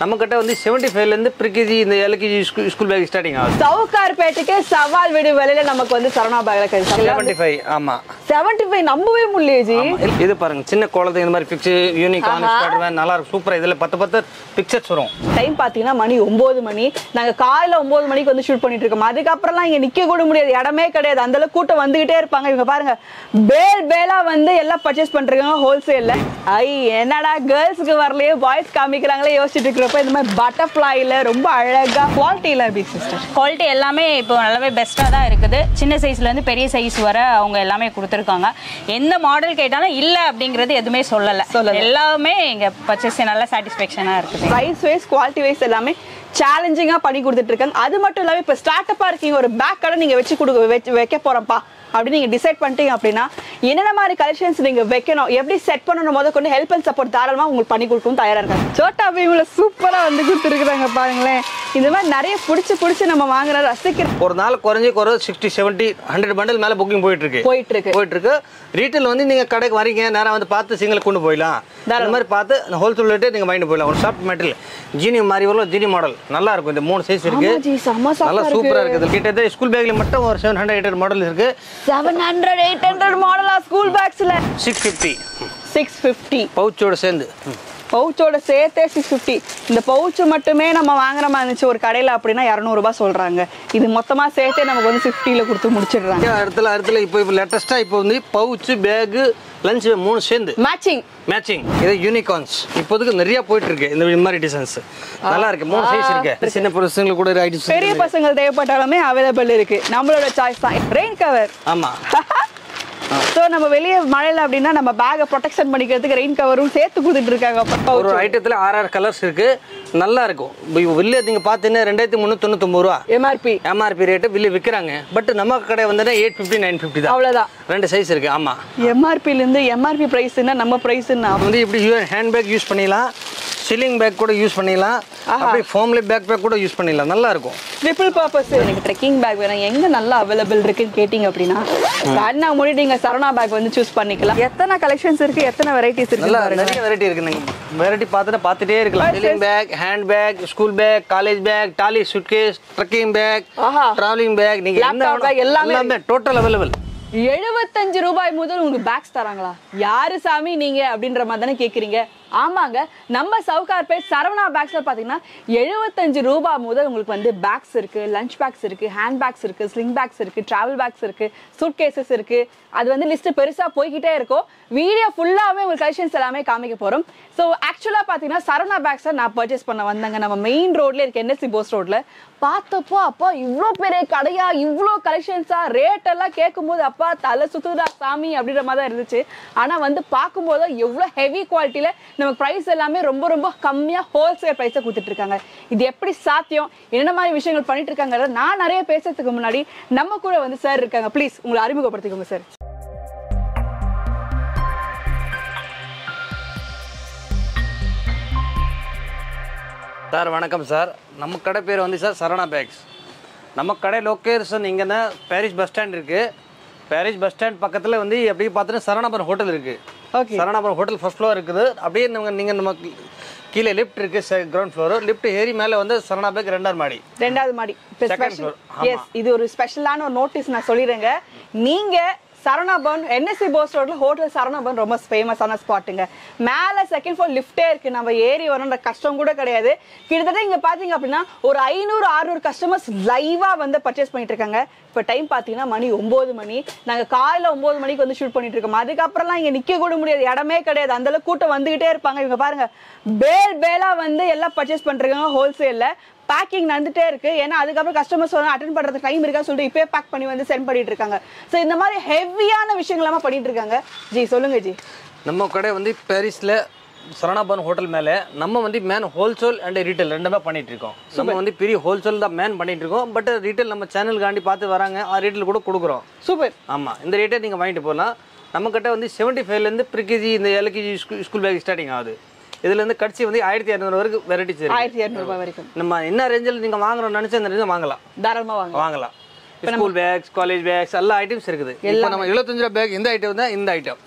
நம்ம கிட்ட வந்து செவன்டி ஃபைவ்லேருந்து ப்ரிகேஜி இந்த எல்கேஜி ஸ்கூல் பேக் ஸ்டார்டிங் ஆகுது சவுகார்பேட்டுக்கு சவால் விடு விலையில நமக்கு வந்து சரணா பேக்ல கிடைச்சாங்க செவன்டி ஃபைவ் ஆமா செவன்டி ஃபைவ் நம்பவே முடியல ஜி ஆமா. இது பாருங்க சின்ன குழந்தை இந்த மாதிரி பிக்சர் யூனிகான் ஸ்பைடர்மேன் நல்லா இருக்கும் சூப்பரா இதுல பத்து பத்து பிக்சர்ஸ் வரும் டைம் பாத்தீங்கன்னா மணி ஒன்பது மணி நாங்க காலையில ஒன்பது மணிக்கு வந்து ஷூட் பண்ணிட்டு இருக்கோம் அதுக்கப்புறம்லாம் இங்க நிக்க கூட முடியாது இடமே கிடையாது அந்த அளவுக்கு கூட்டம் வந்துகிட்டே இருப்பாங்க இவங்க பாருங்க பேல் பேலா வந்து எல்லாம் பர்ச்சேஸ் பண்றாங்க ஹோல்சேல்ல ஐ என்னடா கேர்ள்ஸ்க்கு வரலையே பாய்ஸ் காமிக்கிறாங்களே யோசிச்சுட்டு இருக்கிறப்ப இந்த மாதிரி பட்டர்ஃப்ளைல ரொம்ப அழகா குவாலிட்டியில எப்படி சிஸ்டர் குவாலிட்டி எல்லாமே இப்போ நல்லாவே பெஸ்ட்டாக தான் இருக்குது சின்ன சைஸ்லேருந்து பெரிய சைஸ் வர அவங்க எல்லாமே கொடுத்துருக்காங்க எந்த மாடல் கேட்டாலும் இல்லை அப்படிங்கிறது எதுவுமே சொல்லலை சொல்லல. எல்லாமே இங்கே பர்ச்சேஸ் நல்ல சாட்டிஸ்ஃபேக்ஷனாக இருக்குது ப்ரைஸ் வைஸ் குவாலிட்டி வைஸ் எல்லாமே சேலஞ்சிங்கா பண்ணி கொடுத்துட்டு இருக்காங்க அது மட்டும் இல்லாம இப்ப ஸ்டார்ட் அப்பா இருக்கீங்க ஒரு பேக் கடை நீங்க வச்சு கொடுக்க வச்சு வைக்க போறப்பா அப்படின்னு நீங்க டிசைட் பண்ணிட்டீங்க அப்படின்னா என்னென்ன மாதிரி கலெக்ஷன்ஸ் நீங்க வைக்கணும் எப்படி செட் பண்ணணும் முத கொண்டு ஹெல்ப் அண்ட் சப்போர்ட் தாராளமா உங்களுக்கு பண்ணி கொடுக்கவும் தயாரா இருக்காங்க சோட்டா பீம்ல சூப்பரா வந்து கொடுத்துருக்காங்க பாருங்களேன் இந்த மாதிரி நிறைய பிடிச்சி பிடிச்சி நம்ம வாங்குற ரசிக்கிற ஒரு நாள் குறைஞ்சி குறை சிக்ஸ்டி செவன்ட்டி ஹண்ட்ரட் பண்டல் மேல புக்கிங் போயிட்டு இருக்கு போயிட்டு இருக்கு போயிட்டு இருக்கு ரீட்டைல் வந்து நீங்க கடைக்கு வரீங்க நேரா வந்து பார்த்து சிங்கிள் கொண்டு போயிடலாம் அந்த மாதிரி பார்த்து ஹோல்சேல் ரேட்டு நீங்க வாங்கிட்டு போயிடலாம் ஒரு சாஃப்ட் மெட்டீரியல் ஜீனி மாதிரி வரும் ஜீனி மாடல் நல்லா இருக்கும் இந்த மூணு சைஸ் இருக்கு ஆமா ஜி, செம்ம soft ஆ நல்லா இருக்கு. சூப்பரா இருக்குது கிட்டத்தட்ட ஸ்கூல் பேக்ல மட்டும் ஒரு செவன் ஹண்ட்ரட் எயிட் மாடல் இருக்கு செவன் ஹண்ட்ரட் எயிட் ஹண்ட்ரட் மாடலா ஸ்கூல் பேக்ஸ்ல சிக்ஸ் ஃபிஃப்டி சிக்ஸ் ஃபிஃப்டி பவுச்சோட சேர்ந்து பவுச்சோட சேர்த்தே சிக்ஸ் ஃபிஃப்டி இந்த பவுச் மட்டுமே நம்ம வாங்குற மாதிரி இருந்துச்சு ஒரு கடையில் அப்படின்னா இரநூறுபா சொல்கிறாங்க இது மொத்தமாக சேர்த்தே நமக்கு வந்து ஃபிஃப்டியில் கொடுத்து முடிச்சிடுறாங்க இடத்துல இடத்துல இப்போ இப்போ லேட்டஸ்ட்டாக இப்போ வந்து பவுச்சு பேகு லஞ்ச் மூணு சேர்ந்து மேட்சிங் மேட்சிங் இது யூனிகார்ன்ஸ் இப்போதைக்கு நிறைய போயிட்டு இருக்கு இந்த மாதிரி டிசைன்ஸ் நல்லா இருக்கு மூணு சைஸ் இருக்கு சின்ன பசங்களுக்கு கூட ஐடிஸ் பெரிய பசங்க தேவைப்பட்டாலுமே அவைலபிள் இருக்கு நம்மளோட சாய்ஸ் தான் ரெயின் கவர் ஆமா ஸோ நம்ம வெளியே மழையில அப்படின்னா நம்ம பேக்கை ப்ரொடெக்ஷன் பண்ணிக்கிறதுக்கு ரெயின் கவரும் சேர்த்து கொடுத்துட்டு இருக்காங்க ஒரு ஐட்டத்துல ஆறு ஆறு கலர்ஸ் இருக்கு நல்லா இருக்கும் இப்போ வெளியே நீங்க பார்த்தீங்கன்னா ரெண்டாயிரத்தி முந்நூற்றி தொண்ணூத்தொம்பது ரூபா எம்ஆர்பி எம்ஆர்பி ரேட்டு வெளியே விற்கிறாங்க பட் நம்ம கடை வந்து எயிட் ஃபிஃப்டி நைன் ஃபிஃப்டி தான் அவ்வளோதான் ரெண்டு சைஸ் இருக்கு ஆமா எம்ஆர்பிலேருந்து எம்ஆர்பி ப்ரைஸ்னா நம்ம ப்ரைஸ்னா வந்து இப்படி ஹேண்ட் பேக் யூஸ் பண்ணிடலாம் சில்லிங் பேக் கூட யூஸ் பண்ணிடலாம் அப்படியே ஃபோம்லி பேக் பேக் கூட யூஸ் பண்ணிடலாம் நல்லா இருக்கும் ட்ரிபிள் பர்பஸ் எனக்கு ட்ரெக்கிங் பேக் வேணும் எங்க நல்லா அவைலபிள் இருக்குன்னு கேட்டிங்க அப்படின்னா கண்ணா மூடி நீங்க சரணா பேக் வந்து சூஸ் பண்ணிக்கலாம் எத்தனை கலெக்ஷன்ஸ் இருக்கு எத்தனை வெரைட்டிஸ் இருக்கு நல்லா பாருங்க நிறைய வெரைட்டி இருக்கு நீங்க வெரைட்டி பார்த்துட்டு பார்த்துட்டே இருக்கலாம் sling bag hand bag school bag college bag trolley suitcase trekking bag ஆஹா. டிராவலிங் பேக் நீங்க என்ன Laptop bag வேணும், எல்லாமே எல்லாமே டோட்டல் அவைலபிள் எழுபத்தஞ்சு ரூபாய் முதல் உங்களுக்கு பேக்ஸ் தராங்களா யாரு சாமி நீங்க அப்படின்ற மாதிரி தானே கேக்குறீங்க ஆமாங்க நம்ம சவுகார்பேட் சரவணா பேக்ஸ்ல பாத்தீங்கன்னா எழுபத்தஞ்சு ரூபாய் முதல் உங்களுக்கு வந்து பேக்ஸ் இருக்கு லஞ்ச் பேக்ஸ் இருக்கு ஹேண்ட் பேக்ஸ் இருக்கு ஸ்லிங் பேக்ஸ் இருக்கு டிராவல் பேக்ஸ் இருக்கு சூட் கேசஸ் இருக்கு அது வந்து லிஸ்ட் பெருசா போய்கிட்டே இருக்கும் வீடியோ ஃபுல்லாவே உங்களுக்கு கலெக்ஷன்ஸ் எல்லாமே காமிக்க போறோம் ஸோ ஆக்சுவலா பாத்தீங்கன்னா சரவணா பேக்ஸை நான் பர்ச்சேஸ் பண்ண வந்தேங்க நம்ம மெயின் ரோட்ல இருக்க என்எஸ்சி போஸ் ரோட்ல பார்த்தப்போ அப்பா இவ்வளோ பெரிய கடையா இவ்வளோ கலெக்ஷன்ஸா ரேட் எல்லாம் கேட்கும்போது அப்பா தலை சுத்துதா சாமி அப்படின்ற மாதிரி தான் இருந்துச்சு ஆனா வந்து பார்க்கும்போது எவ்வளோ ஹெவி குவாலிட்டியில நமக்கு ப்ரைஸ் எல்லாமே ரொம்ப ரொம்ப கம்மியா ஹோல்சேல் ப்ரைஸை கொடுத்துட்டு இருக்காங்க இது எப்படி சாத்தியம் என்ன மாதிரி விஷயங்கள் பண்ணிட்டு இருக்காங்க நான் நிறைய பேசுறதுக்கு முன்னாடி நம்ம கூட வந்து சார் இருக்காங்க ப்ளீஸ் உங்களை அறிமுகப்படுத்திக்கோங்க சார் சார் வணக்கம் சார் நம்ம கடை பேர் வந்து சார் சரணா பேக்ஸ் நம்ம கடை லொக்கேஷன் இங்கன்னா பாரிஸ் பஸ் ஸ்டாண்ட் இருக்கு பாரிஸ் பஸ் ஸ்டாண்ட் பக்கத்தில் வந்து அப்படியே பார்த்துட்டு சரணாபுரம் ஹோட்டல் இருக்கு Okay. Saranapuram hotel first floor இருக்குது அப்படியே நம்ம நீங்கள் நம்ம கீழே லிஃப்ட் இருக்கு கிரவுண்ட் ஃப்ளோர் லிஃப்ட் ஏறி மேலே வந்து சரணா பேக் ரெண்டாவது மாடி ரெண்டாவது மாடி Second floor. ஆமா. எஸ் இது ஒரு ஸ்பெஷலான ஒரு நோட்டீஸ் நான் சொல்லிடுறேங்க நீங்க சரணாபவன் என்எஸ்சி போஸ் ரோட்ல ஹோட்டல் சரணாபவன் ரொம்ப ஃபேமஸான ஸ்பாட்டுங்க மேல செகண்ட் ஃப்ளோர் லிஃப்டே இருக்கு நம்ம ஏறி வரணுன்ற கஷ்டம் கூட கிடையாது கிட்டத்தட்ட இங்க பாத்தீங்க அப்படின்னா ஒரு ஐநூறு அறுநூறு கஸ்டமர்ஸ் லைவா வந்து பர்ச்சேஸ் பண்ணிட்டு இருக்காங்க இப்போ டைம் பார்த்தீங்கன்னா மணி ஒம்பது மணி நாங்கள் காலையில் ஒம்பது மணிக்கு வந்து ஷூட் பண்ணிட்டு இருக்கோம் அதுக்கப்புறம்லாம் இங்கே நிற்க கூட முடியாது இடமே கிடையாது அந்த அளவுக்கு கூட்டம் வந்துகிட்டே இருப்பாங்க இவங்க பாருங்க பேல் பேலா வந்து எல்லாம் பர்ச்சேஸ் பண்றாங்க ஹோல்சேல்ல பேக்கிங் நடந்துட்டே இருக்கு ஏன்னா அதுக்கப்புறம் கஸ்டமர்ஸ் வந்து அட்டன் பண்றதுக்கு டைம் இருக்கா சொல்லிட்டு இப்பவே பேக் பண்ணி வந்து சென்ட் பண்ணிட்டு இருக்காங்க ஸோ இந்த மாதிரி ஹெவியான விஷயங்களாம பண்ணிட்டு இருக்காங்க ஜி சொல்லுங்க ஜி நம்ம கடை வந்து பாரிஸில் சரணாபவன் ஹோட்டல் மேலே நம்ம வந்து மேன் ஹோல்சேல் அண்ட் ரீட்டைல் ரெண்டுமே பண்ணிட்டு இருக்கோம் நம்ம வந்து பெரிய ஹோல்சேல் தான் மேன் பண்ணிட்டு இருக்கோம் பட் ரீட்டைல் நம்ம சேனலுக்காண்டி பார்த்து வராங்க ஆ ரீட்டைல் கூட கொடுக்குறோம் சூப்பர் ஆமாம் இந்த ரேட்டை நீங்கள் வாங்கிட்டு போகலாம் நம்ம கிட்ட வந்து செவன்ட்டி ஃபைவ்லேருந்து ப்ரிகேஜி இந்த எல்கேஜி ஸ்கூல் பேக் ஸ்டார்டிங் ஆகுது இதுலேருந்து கடைசி வந்து ஆயிரத்தி இரநூறு வரைக்கும் வெரைட்டிஸ் இருக்கு ஆயிரத்தி இரநூறுபா வரைக்கும் நம்ம என்ன ரேஞ்சில் நீங்கள் வாங்குறோம்னு நினச்சி அந்த ரேஞ்சில் வாங்கலாம் தாராளமா வாங்க வாங்கலாம் ஸ்கூல் பேக்ஸ் காலேஜ் பேக்ஸ் எல்லா ஐட்டம்ஸ் இருக்குது இப்போ நம்ம எழுபத்தஞ்சு ரூபா பேக் இந்த ஐட்டம் தான் இந்த ஐட்டம்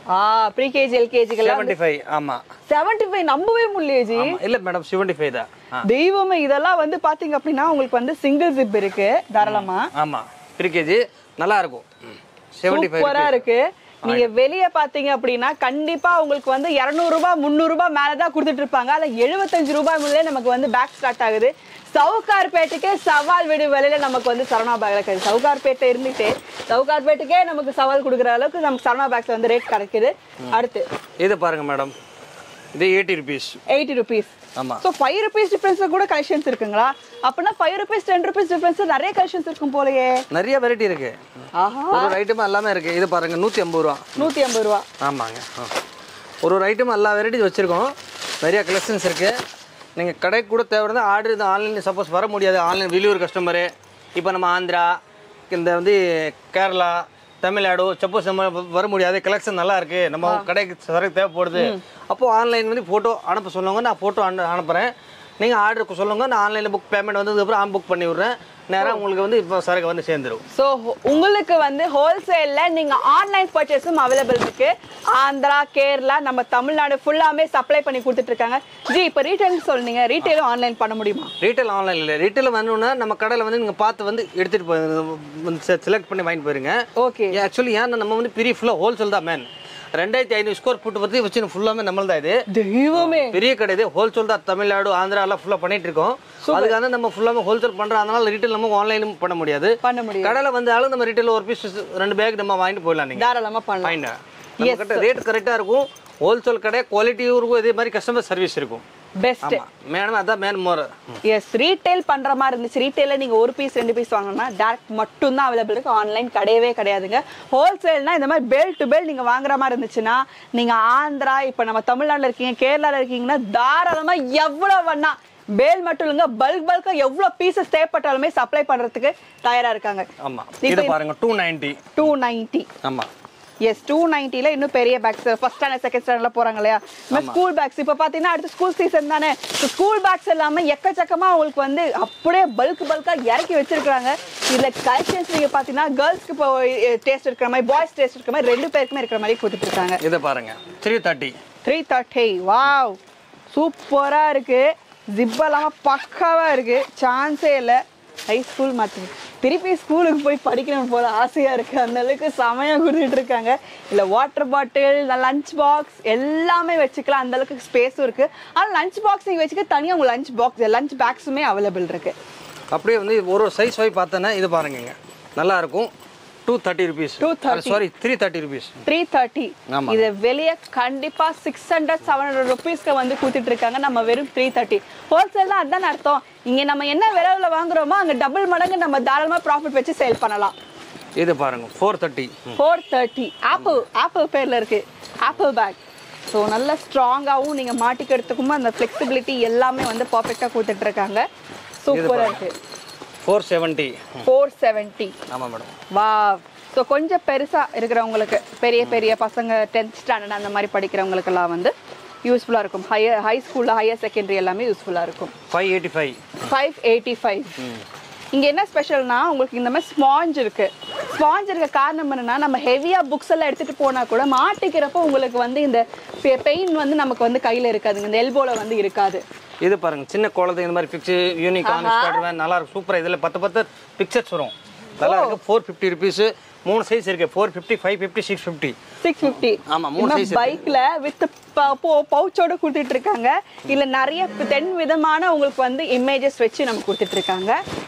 ஆ ப்ரீகேஜி எல்கேஜிக்கெல்லாம் செவன்டி ஃபைவ் ஆமா செவன்டி ஃபைவ் நம்பவே முடியலையே ஜி ஆமா இல்ல மேடம் செவன்டி ஃபைவ் தான் ஆ, தெய்வமே இதெல்லாம் வந்து பாத்தீங்க அப்படின்னா உங்களுக்கு வந்து சிங்கிள் ஜிப் இருக்கு தாராளமா ஆமா த்ரீ கேஜி நல்லா இருக்கும் செவன்டி ஃபைவ் சூப்பரா இருக்கு நீங்க வெளிய பாத்தீங்க அப்படின்னா கண்டிப்பா உங்களுக்கு வந்து 200 ரூபாய் முந்நூறு ரூபாய் மேலதான் கொடுத்துட்டு இருப்பாங்க அதுல 75 ரூபாய் முதல்ல நமக்கு வந்து பேக் ஸ்டார்ட் ஆகுது சவுகார்பேட்டுக்கே சவால் விடு விலையில நமக்கு வந்து சரணா பேக்ல கிடைக்குது சவுகார்பேட்டை இருந்துட்டு சவுகார்பேட்டுக்கே நமக்கு சவால் கொடுக்குற அளவுக்கு நமக்கு சரணா பேக்ஸ்ல வந்து ரேட் கிடைக்குது அடுத்து இது பாருங்க மேடம் இது எயிட்டி ருபீஸ் எயிட்டி ருபீஸ் ஆமா ஸோ ஃபைவ் ருபீஸ் டிஃபரன்ஸ்ல கூட கலெக்ஷன்ஸ் இருக்குங்களா அப்படின்னா five rupees ten rupees difference நிறைய கலெக்ஷன்ஸ் இருக்கும் போலயே நிறைய வெரைட்டி இருக்கு ஆஹா ஒரு ஒரு ஐட்டம் எல்லாமே இருக்கு இது பாருங்க நூத்தி ஐம்பது ரூபா நூத்தி ஐம்பது ரூபா ஆமாங்க ஆ. ஒரு ஒரு ஐட்டம் எல்லா வெரைட்டிஸ் வச்சுருக்கோம் நிறைய கலெக்ஷன்ஸ் இருக்குது நீங்கள் கடைக்கு கூட தேவையான ஆர்டர் இது ஆன்லைனில் சப்போஸ் வர முடியாது ஆன்லைன் வெளியூர் கஸ்டமரு இப்போ நம்ம ஆந்திரா இந்த வந்து கேரளா தமிழ்நாடு சப்போஸ் நம்ம வ- வர முடியாது கலெக்ஷன் நல்லா இருக்கு நம்ம கடைக்கு சரக்கு தேவைப்படுது அப்போ ஆன்லைன் வந்து ஃபோட்டோ அனுப்ப சொல்லுவாங்க நான் ஃபோட்டோ அனு அனுப்புகிறேன் நீங்கள் ஆர்டருக்கு சொல்லுங்க நான் ஆன்லைனில் புக் பேமெண்ட் வந்ததுக்கப்புறம் ஆன் புக் பண்ணி விட்றேன் நேராக உங்களுக்கு வந்து இப்போ சரக்கு வந்து சேர்ந்துடும் ஸோ உங்களுக்கு வந்து ஹோல்சேல்ல நீங்க ஆன்லைன் பர்ச்சேஸும் அவைலபிள் இருக்கு ஆந்திரா கேரளா நம்ம தமிழ்நாடு ஃபுல்லாமே சப்ளை பண்ணி கொடுத்துட்டு இருக்காங்க ஜி இப்போ ரீட்டைல் சொன்னீங்க ரீட்டைலும் ஆன்லைன் பண்ண முடியுமா ரீட்டைல் ஆன்லைன் இல்லை ரீட்டைல் வரணும்னா நம்ம கடையில் வந்து நீங்கள் பார்த்து வந்து எடுத்துகிட்டு போய் செலக்ட் பண்ணி வாங்கிட்டு போயிருங்க ஓகே ஆக்சுவலி ஏன்னா நம்ம வந்து பெரிய ஃபுல்லாக ஹோல்சேல் தான் மேன் ரெண்டாயிரத்தி ஐநூறு ஸ்கொயர் ஃபுட் பற்றி வச்சு ஃபுல்லாமே நம்மள் தான் இது தெய்வமே பெரிய கடை இது ஹோல்சேல் தான் தமிழ்நாடு ஆந்திரா எல்லாம் ஃபுல்லாக பண்ணிட்டு இருக்கோம் அதுக்காக நம்ம ஃபுல்லாமே ஹோல்சேல் பண்ணுறோம் அதனால ரீட்டைல் நம்ம ஆன்லைனும் பண்ண முடியாது பண்ண முடியும் கடையில் வந்தாலும் நம்ம ரீட்டைல் ஒரு பீஸ் ரெண்டு பேக் நம்ம வாங்கிட்டு போயிடலாம் நீங்கள் தாராளமா பண்ணலாம் ஃபைன் நம்ம கிட்ட ரேட் கரெக்டாக இருக்கும் ஹோல்சேல் கடை குவாலிட்டியும் இருக்கும் இதே மாதிரி கஸ்டமர் சர்வீஸ் இருக்கும் பெஸ்ட் ஆமாம் மேடம் அதான் மேன் மோர் எஸ் ரீட்டைல் பண்ற மாதிரி இருந்துச்சு ரீட்டைல நீங்க ஒரு பீஸ் ரெண்டு பீஸ் வாங்கணும்னா டேரக்ட் மட்டும் தான் அவைலபிள் இருக்கு ஆன்லைன் கிடையவே கிடையாதுங்க ஹோல்சேல்னா இந்த மாதிரி பெல் டு பெல் நீங்க வாங்குற மாதிரி இருந்துச்சுன்னா நீங்க ஆந்திரா இப்ப நம்ம தமிழ்நாட்டுல இருக்கீங்க கேரளால இருக்கீங்கன்னா தாராளமா எவ்வளவு வேணா பேல் மட்டும் இல்லைங்க பல்க் பல்கா எவ்வளவு பீசஸ் தேவைப்பட்டாலுமே சப்ளை பண்றதுக்கு தயாரா இருக்காங்க ஆமாம் இது பாருங்க டூ நைன்ட்டி டூ நைன்டி ஆமாம் எஸ் டூ நைன்ட்டில இன்னும் பெரிய பேக்ஸ் ஃபர்ஸ்ட் ஸ்டாண்டர்ட் செகண்ட் ஸ்டாண்டர்ட்ல போறாங்க இல்லையா ஸ்கூல் பேக்ஸ் இப்போ பார்த்தீங்கன்னா அடுத்து ஸ்கூல் சீசன் தானே ஸ்கூல் பேக்ஸ் எல்லாமே எக்கச்சக்கமா உங்களுக்கு வந்து அப்படியே பல்க் பல்கா இறக்கி வச்சிருக்காங்க இதுல கலெக்ஷன்ஸ் நீங்க பார்த்தீங்கன்னா கேர்ள்ஸ்க்கு இப்போ டேஸ்ட் இருக்கிற மாதிரி பாய்ஸ் டேஸ்ட் இருக்கிற மாதிரி ரெண்டு பேருக்குமே இருக்கிற மாதிரி கொடுத்துட்டு இருக்காங்க இதை பாருங்க three thirty three thirty wow சூப்பரா இருக்கு ஜிப்பெல்லாம் பக்காவா இருக்கு சான்ஸே இல்லை ஹை ஸ்கூல் மாற்றி திருப்பி ஸ்கூலுக்கு போய் படிக்கணும் போல ஆசையா இருக்கு அந்த அளவுக்கு செமையா கொடுத்துட்டு இருக்காங்க இல்ல வாட்டர் பாட்டில் லஞ்ச் பாக்ஸ் எல்லாமே வச்சுக்கலாம் அந்த அளவுக்கு ஸ்பேஸும் இருக்கு ஆனா லஞ்ச் பாக்ஸ் நீங்க வச்சுக்க தனியா உங்க லஞ்ச் பாக்ஸ் லஞ்ச் பேக்ஸுமே அவைலபிள் இருக்கு அப்படியே வந்து ஒரு ஒரு சைஸ் வாய் பார்த்தோன்னா இது பாருங்கங்க நல்லா இருக்கும் two thirty rupees 230. Sorry three thirty rupees three thirty ஆமா. இது வெளியே கண்டிப்பா சிக்ஸ் ஹண்ட்ரட் செவன் ஹண்ட்ரட் ருபீஸ்க்கு வந்து கொடுத்துட்டு இருக்காங்க நம்ம வெறும் த்ரீ தேர்ட்டி ஹோல்சேல் அதான் அர்த்தம் இங்க நம்ம என்ன விலையில வாங்குறோமோ அங்க டபுள் மடங்கு நம்ம தாராளமா ப்ராஃபிட் வச்சு சேல் பண்ணலாம் இது பாருங்க four thirty four thirty apple apple பேர்ல இருக்கு ஆப்பிள் பேக் ஸோ நல்ல ஸ்ட்ராங்காகவும் நீங்கள் மாட்டிக்கிறதுக்கும் அந்த ஃப்ளெக்சிபிலிட்டி எல்லாமே வந்து பர்ஃபெக்டாக கொடுத்துட்டு இருக்காங்க சூப்பராக இருக்கு ஃபோர் செவன்ட்டி ஃபோர் செவன்ட்டி ஆமாம் மேடம் வா ஸோ கொஞ்சம் பெருசாக இருக்கிறவங்களுக்கு பெரிய பெரிய பசங்க டென்த் ஸ்டாண்டர்ட் அந்த மாதிரி படிக்கிறவங்களுக்கெல்லாம் வந்து யூஸ்ஃபுல்லாக இருக்கும் ஹையர் ஹை ஸ்கூலில் ஹையர் செகண்டரி எல்லாமே யூஸ்ஃபுல்லாக இருக்கும் five eighty five five eighty five இங்கே என்ன ஸ்பெஷல்னா உங்களுக்கு இந்த மாதிரி ஸ்பாஞ்ச் இருக்கு ஸ்பாஞ்ச் இருக்க காரணம் என்னன்னா நம்ம ஹெவியாக புக்ஸ் எல்லாம் எடுத்துகிட்டு போனால் கூட மாட்டிக்கிறப்போ உங்களுக்கு வந்து இந்த பெயின் வந்து நமக்கு வந்து கையில் இருக்காதுங்க இந்த எல்போல வந்து இருக்காது இது பாருங்க சின்ன குழந்தை இந்த மாதிரி பிக்சர் யூனிகான் ஸ்பைடர்மேன் நல்லா இருக்கும் சூப்பராக இதில் பத்து பத்து பிக்சர்ஸ் வரும் நல்லா இருக்கு ஃபோர் ஃபிஃப்டி ருபீஸ் மூணு சைஸ் இருக்கு four fifty five fifty six fifty six fifty ஆமா, மூணு size இருக்கு. பைக்ல வித் பவுச்சோட கொடுத்துட்டு இருக்காங்க இல்ல நிறைய தென் விதமான உங்களுக்கு வந்து இமேஜஸ் வச்சு நம்ம கொடுத்துட்டு இருக்காங்க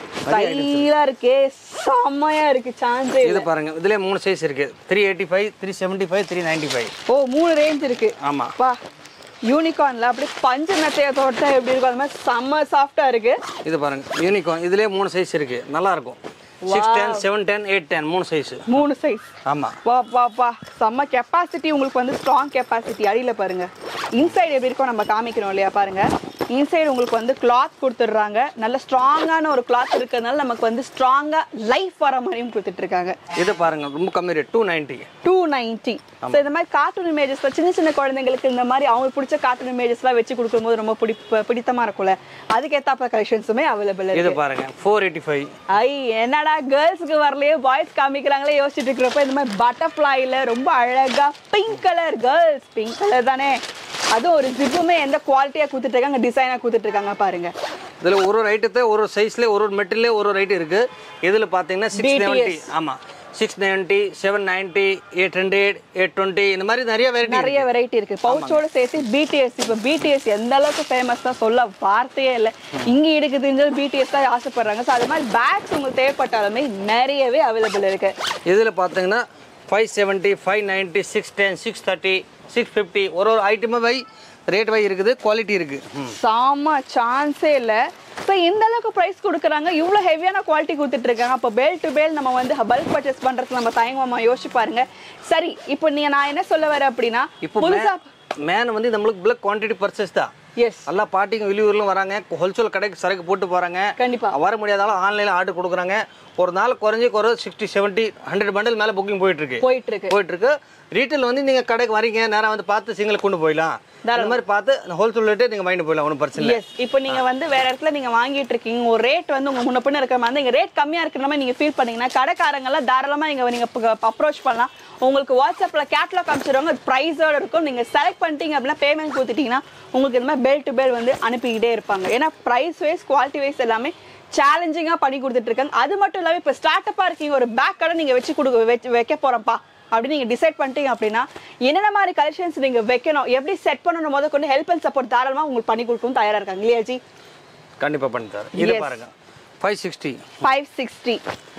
ஸ்டைலா இருக்கே செம்மையா இருக்கு சான்ஸே இது பாருங்க இதுல மூணு சைஸ் இருக்கு three eighty five three seventy five three ninety five ஓ மூணு ரேஞ்ச் இருக்கு ஆமா வா யூனிகார்ன்ல அப்படியே பஞ்சு மெத்தைய தொட்டா எப்படி இருக்கும் அது மாதிரி செம்ம சாஃப்டா இருக்கு இது பாருங்க யூனிகான் இதுலயே மூணு சைஸ் இருக்கு நல்லா இருக்கும் six ten seven ten eight ten மூணு சைஸ் மூணு சைஸ் ஆமா வா வா வா செம்ம கெப்பாசிட்டி உங்களுக்கு வந்து ஸ்ட்ராங் கெப்பாசிட்டி அடியில பாருங்க இன்சைடு எப்படி இருக்கும் நம்ம காமிக்கிறோம் இல்லையா பாருங்க இன்சைடு உங்களுக்கு வந்து கிளாத் கொடுத்துட்றாங்க நல்ல ஸ்ட்ராங்கான ஒரு கிளாத் இருக்கிறதுனால நமக்கு வந்து ஸ்ட்ராங்கா லைஃப் வர மாதிரியும் கொடுத்துட்டு இருக்காங்க இது பாருங்க ரொம்ப கம்மி rate two ninety two ninety so இந்த மாதிரி கார்ட்டூன் இமேஜஸ்ல சின்ன சின்ன குழந்தைங்களுக்கு இந்த மாதிரி அவங்களுக்கு பிடிச்ச கார்ட்டூன் இமேஜஸ்லாம் வச்சு கொடுக்கும்போது ரொம்ப பிடி பிடித்தமா இருக்கும்ல அதுக்கேத்தாப்ப கலெக்ஷன்ஸுமே அவைலபிள் இது இருக்கு பாருங்க ஃபோர் எயிட்டி ஃபைவ் ஐ என்னடா கேர்ள்ஸ்க்கு வரலையே பாய்ஸ் காமிக்கிறாங்களே யோசிச்சுட்டு இருக்கிறப்ப இந்த மாதிரி பட்டர்ஃப்ளைல ரொம்ப அழகா pink colour girls pink colour தானே அதுவும் ஒரு ஜிப்புமே எந்த குவாலிட்டியா கொடுத்துட்டு இருக்காங்க டிசைனா கொடுத்துட்டு இருக்காங்க பாருங்க இதில் ஒரு ஒரு ஐட்டத்தை ஒரு ஒரு சைஸ்ல ஒரு ஒரு மெட்டீரியலே ஒரு ஒரு ஐட்டம் இருக்கு இதில் பார்த்தீங்கன்னா சிக்ஸ் BTS. செவன்ட்டி ஆமாம் six ninety seven ninety eight hundred eight twenty இந்த மாதிரி நிறைய வெரைட்டி நிறைய வெரைட்டி இருக்கு பவுச்சோட சேர்த்து பிடிஎஸ் இப்போ பிடிஎஸ் எந்த அளவுக்கு ஃபேமஸ் தான் சொல்ல வார்த்தையே இல்லை இங்க இருக்கு தெரிஞ்சது பிடிஎஸ் தான் ஆசைப்படுறாங்க ஸோ அது மாதிரி பேக்ஸ் உங்களுக்கு தேவைப்பட்டாலுமே நிறையவே அவைலபிள் இருக்கு இதில் பார்த்தீங்கன்னா five seventy five ninety six ten six thirty six fifty ஒரு ஒரு ஐட்டமே வை ரேட் வை இருக்குது குவாலிட்டி இருக்கு ம். சாம சான்ஸே இல்லை ஸோ இந்த அளவுக்கு ப்ரைஸ் கொடுக்குறாங்க இவ்வளோ ஹெவியான குவாலிட்டி கொடுத்துட்டு இருக்காங்க அப்போ பேல் டு பேல் நம்ம வந்து பல்க் பர்ச்சேஸ் பண்ணுறதுக்கு நம்ம தயங்குவோமா யோசிச்சு பாருங்க சரி இப்போ நீங்க நான் என்ன சொல்ல வரேன் அப்படின்னா இப்போ புதுசா மேன் வந்து நம்மளுக்கு பிளக் குவான்டிட்டி பர்ச்சேஸ் தான் எஸ் எல்லா பாட்டிங்க வெளியூர்லும் வராங்க ஹோல்சேல் கடைக்கு சரக்கு போட்டு போறாங்க கண்டிப்பா வர முடியாதாலும் ஆன்லைனில் ஆர்டர் கொடுக்குறாங்க ஒரு நாள் குறைஞ்சி குறை சிக்ஸ்டி செவன்ட்டி ஹண்ட்ரட் பண்டல் மேலே புக்கிங் போயிட்டு இருக்கு போயிட்டு இருக்கு போயிட்டு இருக்கு ரீட்டைல் வந்து நீங்க கடைக்கு வரீங்க நேரா வந்து பார்த்து சிங்கிள் கொண்டு போயிடலாம் இந்த மாதிரி பார்த்து ஹோல்சேல் ரேட்டே நீங்க வாங்கிட்டு போயிடலாம் ஒன்றும் பிரச்சனை இல்லை எஸ் இப்போ நீங்க வந்து வேற இடத்துல நீங்க வாங்கிட்டு இருக்கீங்க ஒரு ரேட் வந்து உங்க முன்ன பின்ன இருக்கிற மாதிரி இங்க ரேட் கம்மியா இருக்கிற மாதிரி நீங்க ஃபீல் பண்ணீங்கன்னா கடைக்காரங்க எல்லாம் தாராளமா நீங்க நீங்க அப்ரோச் பண்ணலாம் உங்களுக்கு வாட்ஸ்அப்ல கேட்லாக் அனுப்பிச்சிடுவாங்க ப்ரைஸோட இருக்கும் நீங்க செலக்ட் பண்ணிட்டீங்க அப்படின்னா பேமெண்ட் கொடுத்துட்டீங்கன்னா உங்களுக்கு இந்த மாதிரி பெல் டு பெல் வந்து அனுப்பிக்கிட்டே இருப்பாங்க ஏன்னா ப்ரைஸ் வைஸ் குவாலிட்டி வைஸ் எல்லாமே சேலஞ்சிங்காக பண்ணி கொடுத்துட்டு இருக்காங்க அது மட்டும் இல்லாமல் இப்போ ஸ்டார்ட் அப்பாக இருக்கீங்க ஒரு பேக் கடை நீங்கள் வச்சு கொடுக்க வச்சு வைக்க போகிறப்பா அப்படின்னு நீங்கள் டிசைட் பண்ணிட்டீங்க அப்படின்னா என்னென்ன மாதிரி கலெக்ஷன்ஸ் நீங்கள் வைக்கணும் எப்படி செட் பண்ணணும் முத கொண்டு ஹெல்ப் அண்ட் சப்போர்ட் தாராளமாக உங்களுக்கு பண்ணி கொடுக்கவும் தயாராக இருக்காங்க இல்லையா ஜி கண்டிப்பா பண்ணி தரேன் இது Yes. பாருங்க five sixty five sixty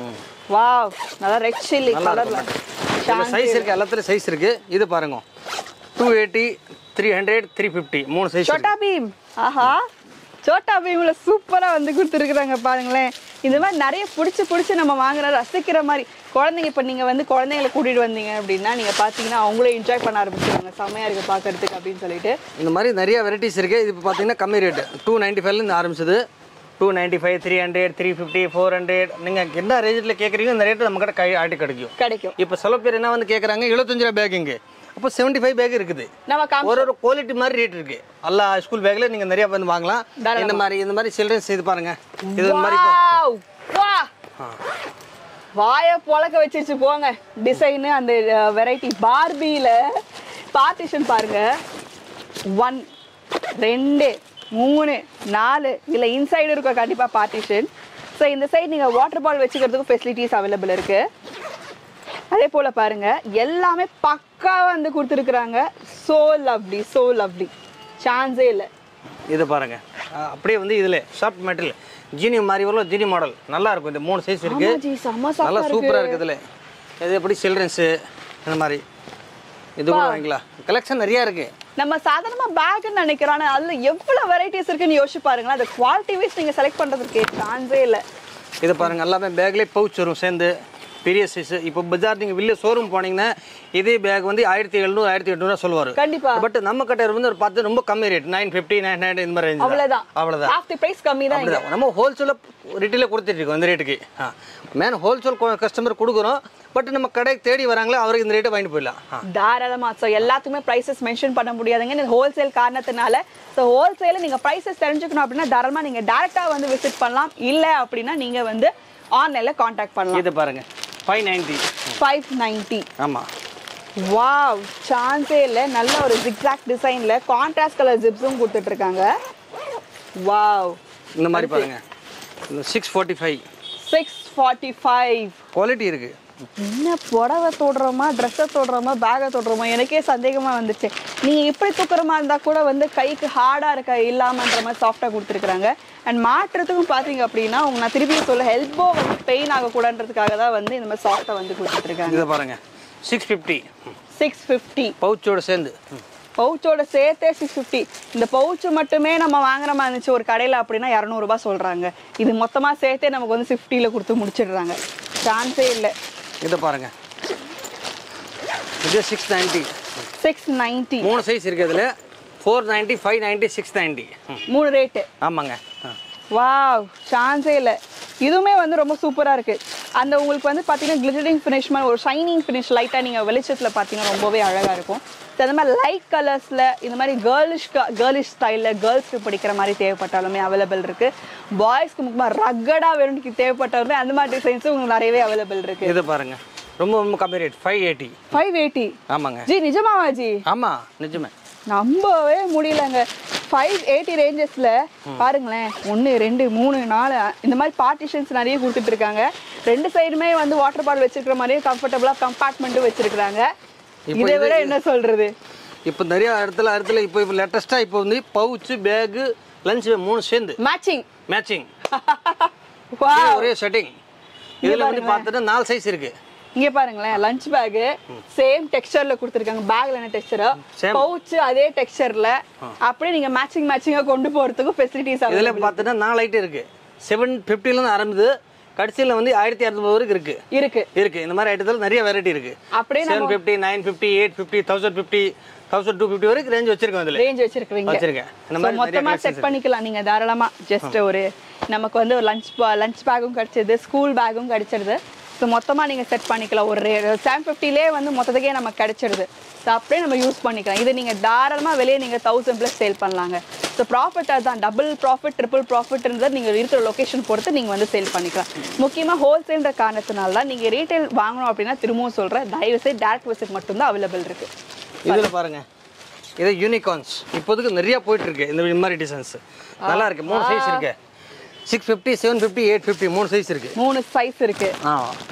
wow நல்லா ரெட் சில்லி நல்லா கலர்ல இருக்கும் சைஸ் இருக்கு எல்லாத்துலயும் சைஸ் இருக்கு இது பாருங்க two eighty three hundred three fifty மூணு சைஸ் சோட்டா பீம் ஆஹா சோட்டா பீம்ல சூப்பரா வந்து கொடுத்துருக்குறாங்க பாருங்களேன் இந்த மாதிரி நிறைய பிடிச்சி பிடிச்சி நம்ம வாங்குற ரசிக்கிற மாதிரி குழந்தைங்க இப்போ நீங்கள் வந்து குழந்தைங்களை கூட்டிட்டு வந்தீங்க அப்படின்னா நீங்கள் பார்த்தீங்கன்னா அவங்களே என்ஜாய் பண்ண ஆரம்பிச்சிருவாங்க செம்மையா இருக்கு பார்க்கறதுக்கு அப்படின்னு சொல்லிட்டு இந்த மாதிரி நிறைய வெரைட்டிஸ் இருக்கு இது இப்போ பார்த்தீங்கன்னா கம்மி ரேட்டு டூ நைன்டி ஃபைவ்லேருந்து ஆரம்பிச்சது two ninety five three hundred three fifty four hundred நீங்கள் என்ன ரேஞ்சில் கேட்குறீங்க இந்த ரேட்டு நம்ம கிட்ட கை ஆட்டி கிடைக்கும் கிடைக்கும் இப்போ சில பேர் என்ன வந்து கேட்குறாங்க எழுபத்தஞ்சு ரூபா பேக்கிங்கு அப்போ செவன்ட்டி ஃபைவ் பேக் இருக்குது நம்ம காமி ஒரு ஒரு குவாலிட்டி மாதிரி ரேட் இருக்கு எல்லா ஸ்கூல் பேக்ல நீங்க நிறைய வந்து வாங்கலாம் இந்த மாதிரி இந்த மாதிரி சில்ட்ரன்ஸ் இது பாருங்க இது ஒரு மாதிரி Wow! வா வாய பொழக்க வச்சிருச்சு போங்க டிசைனு அந்த வெரைட்டி பார்பியில பார்ட்டிஷன் பாருங்க ஒன் ரெண்டு மூணு நாலு இதில் இன்சைடு இருக்கும் கண்டிப்பாக பார்ட்டிஷன் ஸோ இந்த சைடு நீங்கள் வாட்டர் பால் வச்சுக்கிறதுக்கும் ஃபெசிலிட்டிஸ் அவைலபிள் இருக்கு அதே போல் பாருங்க எல்லாமே பக்காவாக வந்து கொடுத்துருக்குறாங்க சோ லவ்லி சோ லவ்லி சான்ஸே இல்லை இது பாருங்க அஹ் அப்படியே வந்து இதுல சாஃப்ட் மெட்டீரியல் ஜீனி மாதிரி வரும் ஜீனி மாடல் நல்லா இருக்கும் இந்த மூணு சைஸ் இருக்கு ஆமா ஜி, செம்ம soft ஆ நல்லா இருக்கு. சூப்பரா இருக்கு இதுல இது எப்படி சில்ட்ரன்ஸு இந்த மாதிரி இது கூட வாங்கிக்கலாம் கலெக்ஷன் நிறைய இருக்கு நம்ம சாதாரணமா பேக்னு நினைக்கிறோம் ஆனா அதுல எவ்வளவு வெரைட்டிஸ் இருக்குன்னு யோசிச்சு பாருங்களேன் அந்த குவாலிட்டி வைஸ் நீங்க செலக்ட் பண்றதுக்கு சான்ஸே இல்ல இது பாருங்க எல்லாமே பேக்லேயே பவுச் வரும் சேர்ந்து பெரிய சைஸ் இப்போ பஜார் நீங்கள் வெளியே ஷோரூம் போனீங்கன்னா இதே பேக் வந்து ஆயிரத்தி எழுநூறு ஆயிரத்தி எட்நூறுவா சொல்லுவார் கண்டிப்பா பட் நம்ம கிட்ட வந்து ஒரு பார்த்து ரொம்ப கம்மி rate nine fifty nine hundred இந்த மாதிரி range தான். அவ்வளவுதான் அவ்வளவுதான் ஹாஃப் தி பிரைஸ் கம்மி தான் அப்படிதான் நம்ம ஹோல்சேலாக ரீட்டெயிலே கொடுத்துட்டு இருக்கோம் இந்த ரேட்டுக்கு ஆ மேன் ஹோல்சேல் கஸ்டமர் கொடுக்குறோம் பட் நம்ம கடைக்கு தேடி வராங்களே அவருக்கு இந்த ரேட்டை வாங்கிட்டு போயிடலாம் ஆ தாராளமா ஸோ எல்லாத்துக்குமே ப்ரைஸஸ் மென்ஷன் பண்ண முடியாதுங்க இந்த ஹோல்சேல் காரணத்தினால ஸோ ஹோல்சேல நீங்க ப்ரைஸஸ் தெரிஞ்சுக்கணும் அப்படின்னா தாராளமா நீங்க டேரக்டா வந்து விசிட் பண்ணலாம் இல்ல அப்படின்னா நீங்க வந்து ஆன்லைன்ல காண்டாக்ட் பண்ணலாம் இது பாருங்க ஃபைவ் நைன்ட்டி ஃபைவ் நைன்ட்டி ஆமாம் வாவ் சான்ஸே இல்லை நல்ல ஒரு ஜிக்ஸாக் டிசைன்ல கான்ட்ராஸ்ட் கலர் ஜிப்ஸும் கொடுத்துட்டு இருக்காங்க வாவ் இந்த மாதிரி பாருங்க six forty five six forty five quality இருக்கு என்ன புடவை தொடுறோமா ட்ரெஸ்ஸை தொடுறோமா பேக்கை தொடுறோமா எனக்கே சந்தேகமா வந்துச்சு நீங்க இப்படி தூக்குற மாதிரி இருந்தா கூட வந்து கைக்கு ஹார்டா இருக்க இல்லாமன்ற மாதிரி சாஃப்டா கொடுத்துருக்காங்க அண்ட் மாற்றுறதுக்கும் பாத்தீங்க அப்படின்னா உங்க நான் திருப்பி சொல்ல எல்போ வந்து பெயின் ஆகக்கூடாதுன்றதுக்காக தான் வந்து இந்த மாதிரி சாஃப்டா வந்து கொடுத்துருக்காங்க இதை பாருங்க சிக்ஸ் ஃபிஃப்டி சிக்ஸ் ஃபிஃப்டி பவுச்சோட சேர்ந்து பவுச்சோட சேர்த்தே சிக்ஸ் ஃபிஃப்டி இந்த பவுச்சு மட்டுமே நம்ம வாங்குற மாதிரி இருந்துச்சு ஒரு கடையில் அப்படின்னா இரநூறுபா சொல்கிறாங்க இது மொத்தமாக சேர்த்தே நமக்கு வந்து ஃபிஃப்டியில் கொடுத்து முடிச்சிடுறாங்க சான்ஸே இல்லை இதை பாருங்க இது சிக்ஸ் நைன்ட்டி சிக்ஸ் நைன்ட்டி மூணு சைஸ் இருக்கு இதில் four ninety five ninety six ninety மூணு ரேட்டு ஆமாங்க ஆ. வாவ் சான்ஸே இல்லை இதுவுமே வந்து ரொம்ப சூப்பராக இருக்குது அந்த உங்களுக்கு வந்து பார்த்தீங்கன்னா கிளிட்டரிங் ஃபினிஷ் மாதிரி ஒரு ஷைனிங் ஃபினிஷ் லைட்டாக நீங்கள் வெளிச்சத்தில் பார்த்தீங்கன்னா ரொம்பவே அழகாக இருக்கும் So, அந்த மாதிரி லைட் கலர்ஸில் இந்த மாதிரி கேர்லிஷ் கேர்லிஷ் ஸ்டைலில் கேர்ள்ஸ்க்கு பிடிக்கிற மாதிரி தேவைப்பட்டாலுமே அவைலபிள் இருக்குது பாய்ஸ்க்கு முக்கியமாக ரக்கடாக வேணும்னு தேவைப்பட்டாலுமே அந்த மாதிரி டிசைன்ஸும் உங்களுக்கு நிறையவே அவைலபிள் இருக்குது இது பாருங்க ரொம்ப ரொம்ப கம்மி rate five eighty five eighty ஆமாங்க ஜி நிஜமாவா ஜி ஆமாம் நிஜமே நம்பவே முடியலங்க ஃபைவ் எயிட்டி ரேஞ்சஸில் பாருங்களேன் ஒன்று ரெண்டு மூணு நாலு இந்த மாதிரி பார்ட்டிஷன்ஸ் நிறைய கொடுத்துட்டு இருக்காங்க ரெண்டு சைடுமே வந்து வாட்டர் பாட்டில் வச்சிருக்கிற மாதிரியே கம்ஃபர்டபுளாக கம்பார்ட்மெண்ட்டும் வச்சிருக்காங்க இதை விட என்ன சொல்றது இப்போ நிறைய இடத்துல இடத்துல இப்போ இப்போ லேட்டஸ்ட்டாக இப்போ வந்து பவுச்சு பேகு லஞ்ச் மூணு சேர்ந்து மேட்சிங் மேட்சிங் வா ஒரே செட்டிங் இதில் வந்து பார்த்தோன்னா நாலு சைஸ் இருக்கு இங்க பாருங்களேன் லஞ்ச் பேக் சேம் டெக்ஸ்சர்ல கொடுத்துருக்காங்க பேக்ல என்ன டெக்ஸ்சர் Same. பவுச் அதே டெக்ஸ்சர்ல அப்படியே நீங்க மேட்சிங் மேட்சிங்கா கொண்டு போறதுக்கும் ஃபெசிலிட்டிஸ் இதில் பார்த்தோன்னா நாலு ஐட்டம் இருக்கு செவன் ஃபிஃப்டிலேருந்து ஆரம்பிது கடைசியில் வந்து ஆயிரத்தி இரநூறு வரைக்கும் இருக்கு இருக்கு இருக்கு இந்த மாதிரி ஐட்டத்தில் நிறைய வெரைட்டி இருக்கு அப்படியே seven fifty nine fifty eight fifty thousand fifty thousand two fifty வரைக்கும் ரேஞ்ச் வச்சிருக்கோம் இதில் ரேஞ்ச் வச்சிருக்கீங்க வச்சிருக்கேன் இந்த So, மாதிரி நிறைய மொத்தமா collections செட் பண்ணிக்கலாம் நீங்க தாராளமா ஜஸ்ட் ஒரு நமக்கு வந்து ஒரு லஞ்ச் லஞ்ச் பேக்கும் கிடைச்சது ஸ்கூல் பேக்கும் கிடைச்சிருது ஸோ மொத்தமா நீங்க செட் பண்ணிக்கலாம் ஒரு செவன் ஃபிஃப்டிலே வந்து மொத்தத்துக்கே நமக்கு கிடைச்சிருது ஸோ அப்படியே நம்ம யூஸ் பண்ணிக்கலாம் இது நீங்க தாராளமா வெளியே நீங்க தௌசண்ட் ப்ளஸ் சேல் பண்ணலாங்க ஸோ ப்ராஃபிட் அதுதான் டபுள் ப்ராஃபிட் ட்ரிபிள் ப்ராஃபிட்ன்றது நீங்க இருக்கிற லொகேஷன் பொறுத்து நீங்க வந்து சேல் பண்ணிக்கலாம் முக்கியமா ஹோல்சேல்ன்ற காரணத்தினால தான் நீங்க ரீட்டைல் வாங்கணும் அப்படின்னா திரும்பவும் சொல்றேன் தயவு செய்து டேரக்ட் விசிட் மட்டும்தான் அவைலபிள் இருக்கு இதில் பாருங்க இது யூனிகார்ன்ஸ் இப்போதைக்கு நிறைய போயிட்டு இருக்கு இந்த மாதிரி டிசைன்ஸ் நல்லா இருக்கு மூணு சைஸ் இருக்கு six fifty seven fifty eight fifty மூணு சைஸ் இருக்கு மூணு சைஸ் இருக்கு ஆ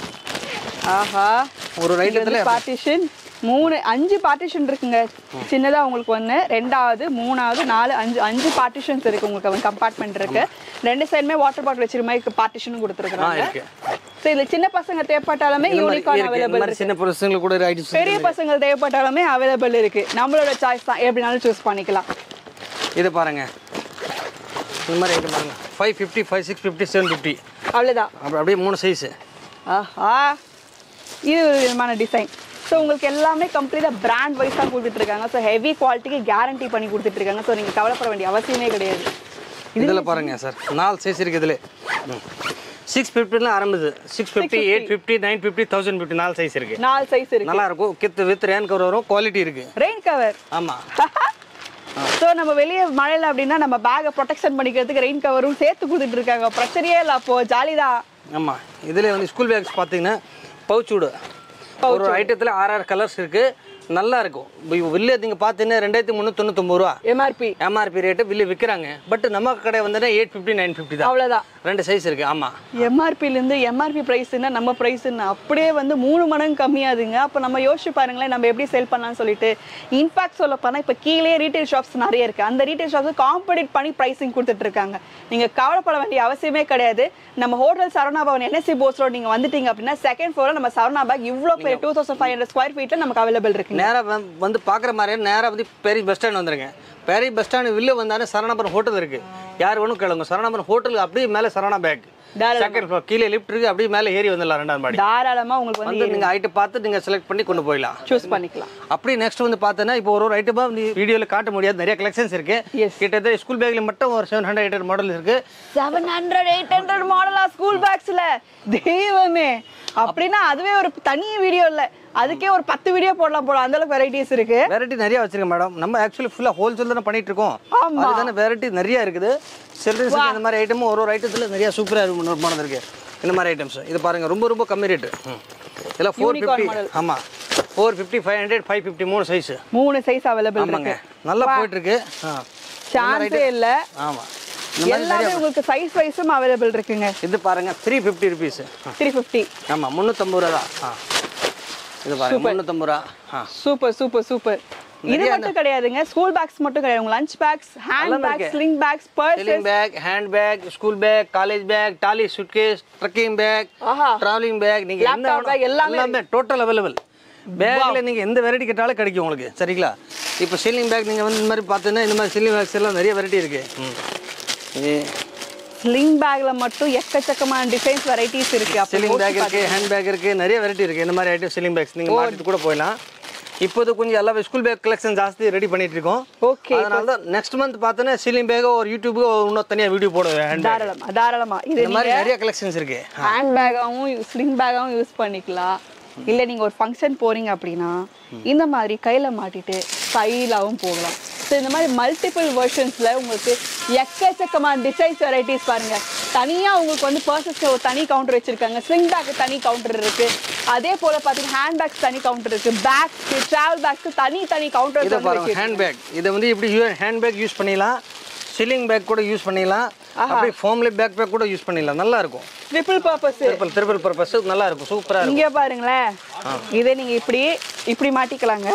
ஆஹா ஒரு ரைட்டத்தில் பார்ட்டிஷன் மூணு அஞ்சு பார்ட்டிஷன் இருக்குங்க சின்னதா உங்களுக்கு ஒன்று ரெண்டாவது மூணாவது நாலு அஞ்சு அஞ்சு பார்ட்டிஷன்ஸ் இருக்கு உங்களுக்கு கம்பார்ட்மெண்ட் இருக்கு ரெண்டு சைடுமே வாட்டர் பாட்டில் வச்சிருக்க மாதிரி பார்ட்டிஷனும் ஆ கொடுத்துருக்காங்க இருக்கு ஸோ இதுல சின்ன பசங்க தேவைப்பட்டாலுமே இந்த மாதிரி யூனிகார்ன் இருக்கு. இந்த அவைலபிள் மாதிரி சின்ன பசங்களுக்கு கூட ஐட்டம்ஸ் பெரிய பசங்க தேவைப்பட்டாலுமே அவைலபிள் இருக்கு நம்மளோட சாய்ஸ் தான் எப்படினாலும் சூஸ் பண்ணிக்கலாம் இது பாருங்க இந்த மாதிரி ஐட்டம் பாருங்க five fifty five six fifty seven fifty அவ்வளோதான் அப்புறம் அப்படியே மூணு சைஸு ஆஹா இது ஒரு விதமான டிசைன் ஸோ உங்களுக்கு எல்லாமே கம்ப்ளீட்டாக பிராண்ட் வைஸ் தான் கொடுத்துட்டு இருக்காங்க ஸோ ஹெவி குவாலிட்டிக்கு கேரண்டி பண்ணி கொடுத்துட்டு இருக்காங்க ஸோ நீங்கள் கவலைப்பட வேண்டிய அவசியமே கிடையாது இதில் பாருங்க சார் நாலு சைஸ் இருக்கு இதில் சிக்ஸ் ஃபிஃப்டில ஆரம்பிது six fifty eight fifty nine fifty thousand fifty நாலு சைஸ் இருக்கு நாலு சைஸ் இருக்கு நல்லா இருக்கும் கித் வித் ரேன் கவர் வரும் குவாலிட்டி இருக்கு ரெயின் கவர் ஆமாம் ஸோ நம்ம வெளியே மழையில அப்படின்னா நம்ம பேக்கை ப்ரொடெக்ஷன் பண்ணிக்கிறதுக்கு ரெயின் கவரும் சேர்த்து கொடுத்துட்டு இருக்காங்க பிரச்சனையே இல்லை அப்போ ஜாலி தான் ஆமாம் இதில் வந்து ஸ்கூல் பேக்ஸ் பார்த்தீங்கன்னா பவுச்சூடு ஒரு ஐட்டத்தில் ஆறு ஆறு கலர்ஸ் இருக்கு நல்லா இருக்கும் இப்போ வெளியே நீங்கள் பார்த்தீங்கன்னா ரெண்டாயிரத்தி முந்நூற்றி ரூபா எம்ஆர்பி எம்ஆர்பி ரேட்டு வெளியே விற்கிறாங்க பட் நம்ம கடை வந்து எயிட் ஃபிஃப்டி நைன் ஃபிஃப்டி தான் அவ்வளோதான் ரெண்டு சைஸ் இருக்கு ஆமாம் எம்ஆர்பிலேருந்து எம்ஆர்பி ப்ரைஸ்னா நம்ம ப்ரைஸ்ன்னு அப்படியே வந்து மூணு மடங்கு கம்மியாதுங்க அப்போ நம்ம யோசிச்சு பாருங்களேன் நம்ம எப்படி செல் பண்ணலாம்னு சொல்லிட்டு இன்ஃபேக்ட் சொல்ல போனால் இப்போ கீழே ரீட்டைல் ஷாப்ஸ் நிறைய இருக்குது அந்த ரீட்டைல் ஷாப்ஸ் காம்படிட் பண்ணி ப்ரைஸிங் கொடுத்துட்டு இருக்காங்க நீங்கள் கவலைப்பட வேண்டிய அவசியமே கிடையாது நம்ம hotel Saravana Bhavan NSC Bose road நீங்கள் வந்துட்டீங்க அப்படின்னா செகண்ட் ஃப்ளோரில் நம்ம சரவணா பேக் இவ்வளோ பெரிய two thousand five hundred square ஃபீட்டில் நமக்கு அவைலபிள் இருக்குங்க நேராக வந்து பார்க்குற மாதிரியே நேராக வந்து பெரிய பஸ் ஸ்டாண்ட் வந்துருங்க பெரிய பஸ் ஸ்டாண்ட் வெளியே வந்தாலே சரணாபுரம் ஹோட்டல் இருக்கு யார் வேணும் கேளுங்க சரணாபுரம் ஹோட்டலுக்கு அப்படியே மேலே சரணா பேக் செகண்ட் ஃப்ளோர் கீழே லிஃப்ட் இருக்கு அப்படியே மேலே ஏறி வந்துடலாம் ரெண்டாம் மாடி தாராளமாக உங்களுக்கு வந்து வந்து நீங்கள் ஐட்டம் பார்த்து நீங்கள் செலக்ட் பண்ணி கொண்டு போயிடலாம் சூஸ் பண்ணிக்கலாம் அப்படியே நெக்ஸ்ட் வந்து பார்த்தோன்னா இப்போ ஒரு ஒரு ஐட்டமாக வந்து வீடியோவில் காட்ட முடியாது நிறைய கலெக்ஷன்ஸ் இருக்கு Yes. கிட்டத்தட்ட ஸ்கூல் பேக்கில் மட்டும் ஒரு செவன் ஹண்ட்ரட் எயிட் மாடல் இருக்கு செவன் ஹண்ட்ரட் எயிட் ஹண்ட்ரட் மாடலா ஸ்கூல் பேக்ஸ்ல தெய்வமே அப்படின்னா அதுவே ஒரு தனி வீடியோ இல்ல அதுக்கே ஒரு பத்து வீடியோ போடலாம் போல அந்த அளவுக்கு வெரைட்டிஸ் இருக்கு வெரைட்டி நிறைய வச்சிருக்கேன் மேடம் நம்ம ஆக்சுவலி ஃபுல்லாக ஹோல்சேல் தானே பண்ணிட்டு இருக்கோம் ஆமா. அதுதானே வெரைட்டி நிறைய இருக்குது சில்ட்ரன்ஸ் இந்த மாதிரி ஐட்டமும் ஒரு ஒரு ஐட்டத்தில் நிறைய சூப்பராக இருக்கும் போனது இருக்கு இந்த மாதிரி ஐட்டம்ஸ் இது பாருங்க ரொம்ப ரொம்ப கம்மி ரேட்டு இதெல்லாம் ஃபோர் Unicorn ஃபிஃப்டி model. ஆமாம் four fifty five hundred five fifty மூணு சைஸ் மூணு சைஸ் அவைலபிள் ஆமாங்க இருக்கு நல்லா போயிட்டு இருக்கு ஆ சான்ஸே இல்ல ஆமாம் இந்த மாதிரி எல்லாமே நிறைய உங்களுக்கு சைஸ் வைஸும் அவைலபிள் இருக்குங்க இது பாருங்க three fifty rupees three fifty ஆமாம் முந்நூற்றம்பது ரூபா தான் ஆ இது பாருங்க முந்நூற்றம்பது ரூபா ஆ சூப்பர் சூப்பர் சூப்பர் இது மட்டும் கிடையாதுங்க ஸ்கூல் பேக்ஸ் மட்டும் கிடையாது உங்க லஞ்ச் பேக்ஸ் ஹேண்ட் எல்லாமே பேக்ஸ் இருக்கு. Sling bags purses sling bag hand bag school bag college bag trolley suitcase trekking bag ஆஹா. டிராவலிங் பேக் நீங்க என்ன Laptop bag வேணும், எல்லாமே எல்லாமே டோட்டல் அவைலபிள் பேக்ல நீங்க எந்த வெரைட்டி கேட்டாலும் கிடைக்கும் உங்களுக்கு சரிங்களா இப்போ செல்லிங் பேக் நீங்க வந்து இந்த மாதிரி பார்த்தீங்கன்னா இந்த மாதிரி செல்லிங் பேக்ஸ் எல்லாம் நிறைய வெரைட்டி இருக்கு ம். இது ஸ்லிங் பேக்ல மட்டும் எக்கச்சக்கமான டிசைன்ஸ் வெரைட்டிஸ் இருக்கு அப்ப செல்லிங் யோசிச்சு பேக் இருக்கு ஹேண்ட் பேக் இருக்கு நிறைய வெரைட்டி இருக்கு இந்த மாதிரி ஐட்டம் செல்லிங் பேக்ஸ் நீங்க மாட்டிட்டு கூட போயிடலாம் இப்போது கொஞ்சம் எல்லா ஸ்கூல் பேக் கலெக்ஷன் ஜாஸ்தி ரெடி பண்ணிட்டு இருக்கோம் ஓகே அதனால தான் நெக்ஸ்ட் மந்த் பார்த்தோன்னா சீலிங் பேக் ஒரு யூடியூபுக்கு இன்னும் தனியாக வீடியோ போடுவேன் hand bag. தாராளமா தாராளமா இது இந்த மாதிரி நிறைய கலெக்ஷன்ஸ் இருக்கு ஹேண்ட் பேக்காகவும் ஸ்லிங் பேக்காகவும் யூஸ் பண்ணிக்கலாம் இல்ல நீங்க ஒரு ஃபங்க்ஷன் போறீங்க அப்படின்னா இந்த மாதிரி கையில மாட்டிட்டு ஸ்டைலாகவும் போகலாம் ஸோ இந்த மாதிரி மல்டிபிள் வெர்ஷன்ஸ்ல உங்களுக்கு எக்கச்சக்கமான டிசைன்ஸ் வெரைட்டிஸ் பாருங்க தனியா உங்களுக்கு வந்து பர்சஸ்க்கு ஒரு தனி கவுண்டர் வச்சிருக்காங்க ஸ்லிங் பேக்கு தனி கவுண்டர் இருக்கு அதே போல பாத்தீங்கன்னா ஹேண்ட் பேக்ஸ் தனி கவுண்டர் இருக்கு பேக்ஸ்க்கு டிராவல் பேக்ஸ்க்கு தனி தனி கவுண்டர் இதை பாருங்க ஹேண்ட் பேக் இதை வந்து இப்படி ஹேண்ட் பேக் யூஸ் பண்ணிடலாம் சில்லிங் பேக் கூட யூஸ் பண்ணிடலாம் அப்படியே ஃபோம்ல பேக் பேக் கூட யூஸ் பண்ணிடலாம் நல்லா இருக்கும் triple purpose triple triple purpose நல்லா இருக்கும் சூப்பரா இருக்கும் இங்க பாருங்களேன் இதை நீங்க இப்படி இப்படி மாட்டிக்கலாங்க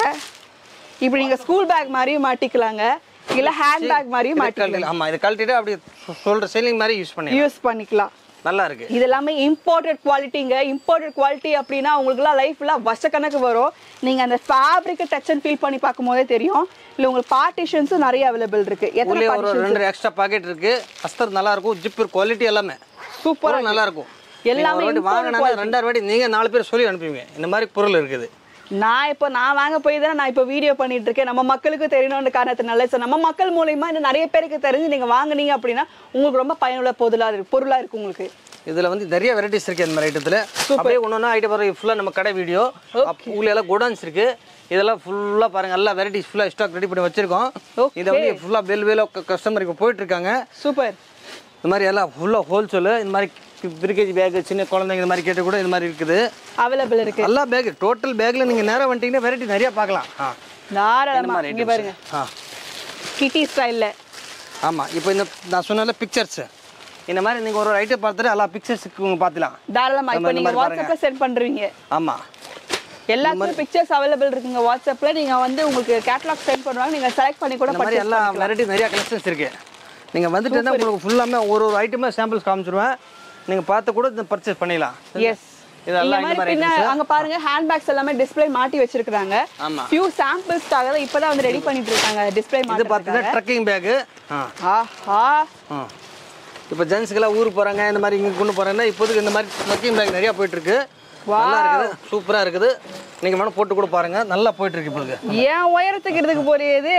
இப்படி நீங்க ஸ்கூல் பேக் மாதிரியும் மாட்டிக்கலாங்க இல்ல ஹேண்ட் பேக் மாதிரியும் இதை மாட்டிக்கலாம் கழட்டி- ஆமா இதை கழட்டிட்டு அப்படியே சொல்ற சில்லிங் மாதிரி யூஸ் பண்ணி யூஸ் பண்ணிக்கலாம் நல்லா இருக்கு இது எல்லாமே இம்போர்ட்டட் குவாலிட்டிங்க இம்போர்ட்டட் குவாலிட்டி அப்படின்னா உங்களுக்குலாம் லைஃப்லாம் வருஷக்கணக்கு வரும் நீங்க அந்த ஃபேப்ரிக்கை டச் அண்ட் ஃபீல் பண்ணி பார்க்கும்போதே தெரியும் இல்ல உங்களுக்கு பார்ட்டிஷன்ஸும் நிறைய அவைலபிள் இருக்கு எத்தனை உள்ளே ஒரு பார்ட்டிஷன் ரெண்டு எக்ஸ்ட்ரா பாக்கெட் இருக்கு அஸ்தர் நல்லா இருக்கும் ஜிப்பர் குவாலிட்டி எல்லாமே சூப்பரா பொருள் நல்லா இருக்கும் எல்லாமே எல்லாமே imported வாங்கினா ரெண்டாயிரம் வாட்டி நீங்க நாலு பேர் சொல்லி அனுப்புவீங்க இந்த மாதிரி பொருள் இருக்குது நான் இப்போ நான் வாங்க போய் தானே நான் இப்போ வீடியோ பண்ணிட்டு இருக்கேன் நம்ம மக்களுக்கு தெரியணும்னு காரணத்தினால சார் நம்ம மக்கள் மூலியமா இன்னும் நிறைய பேருக்கு தெரிஞ்சு நீங்க வாங்குனீங்க அப்படின்னா உங்களுக்கு ரொம்ப பயனுள்ள பொருளா இருக்கு பொருளா இருக்கு உங்களுக்கு இதுல வந்து நிறைய வெரைட்டிஸ் இருக்கு இந்த மாதிரி ஐட்டத்துல அப்படியே ஒன்னொன்னா ஐட்டம் பாருங்க ஃபுல்லா நம்ம கடை வீடியோ உள்ள எல்லாம் குடோன்ஸ் இருக்கு இதெல்லாம் ஃபுல்லா பாருங்க எல்லா வெரைட்டிஸ் ஃபுல்லா ஸ்டாக் ரெடி பண்ணி வச்சிருக்கோம் Okay. இதை வந்து ஃபுல்லா பெல் வேலோ கஸ்டமருக்கு போயிட்டு இருக்காங்க சூப்பர் இந்த மாதிரி எல்லாம் ஃபுல்லா ஹோல்சேல் இந்த மாதிரி பிரிகேஜி பேக் சின்ன குழந்தைங்க இந்த மாதிரி கேட்டு கூட இந்த மாதிரி இருக்குது அவைலபிள் இருக்கு எல்லா பேக் டோட்டல் பேக்ல நீங்க நேரம் வந்துட்டீங்கன்னா வெரைட்டி நிறைய பார்க்கலாம் ஆ இந்த தாராளமா மாதிரி இங்க items. பாருங்க ஆ கிட்டி ஸ்டைல்ல ஆமா இப்போ இந்த நான் சொன்னல பிக்சர்ஸ் இந்த மாதிரி நீங்க ஒரு ஐட்டம் பார்த்துட்டு எல்லா பிக்சர்ஸுக்கு பார்த்துலாம் தாராளமா இப்போ இந்த நீங்க மாதிரி பாருங்க. வாட்ஸ்அப்ல சென்ட் பண்றீங்க ஆமா எல்லாத்துக்கும் பிக்சர்ஸ் அவைலபிள் இருக்குங்க வாட்ஸ்அப்ல நீங்க வந்து உங்களுக்கு கேட்டலாக் சென்ட் பண்ணுவாங்க நீங்க செலக்ட் பண்ணி கூட இந்த மாதிரி பர்ச்சேஸ் எல்லா வெரைட்டி நிறைய கலெக்ஷன்ஸ் இருக்கு நீங்க வந்துட்டேன்னா உங்களுக்கு ஃபுல்லாமே ஒரு ஒரு ஐட்டமே சாம்பிள்ஸ் காமிச்சிருவேன் நீங்க பார்த்து கூட இந்த பர்ச்சேஸ் பண்ணிடலாம் எஸ் இந்த இதெல்லாம் இந்த மாதிரி மாதிரி பின்ன items. அங்க பாருங்க ஹேண்ட் பேக்ஸ் எல்லாமே டிஸ்ப்ளே மாட்டி வச்சிருக்காங்க ஆமா. ஃபியூ சாம்பிள்ஸ்க்காக தான் இப்பதான் வந்து ரெடி பண்ணிட்டு இருக்காங்க டிஸ்ப்ளே இது மாட்டி பார்த்தீங்கன்னா ட்ரக்கிங் பேக்கு ஆ ஆஹா ஆ இப்போ ஜென்ஸுக்கெல்லாம் ஊருக்கு போறாங்க இந்த மாதிரி இங்கே கொண்டு போறாங்கன்னா இப்போதைக்கு இந்த மாதிரி ட்ரக்கிங் பேக் நிறைய போயிட்டு இருக்கு நல்லா இருக்குது சூப்பரா இருக்குது நீங்க வேணா போட்டு கூட பாருங்க நல்லா போயிட்டு இருக்கு இப்போது ஏன் உயரத்துக்கு இதுக்கு போறியது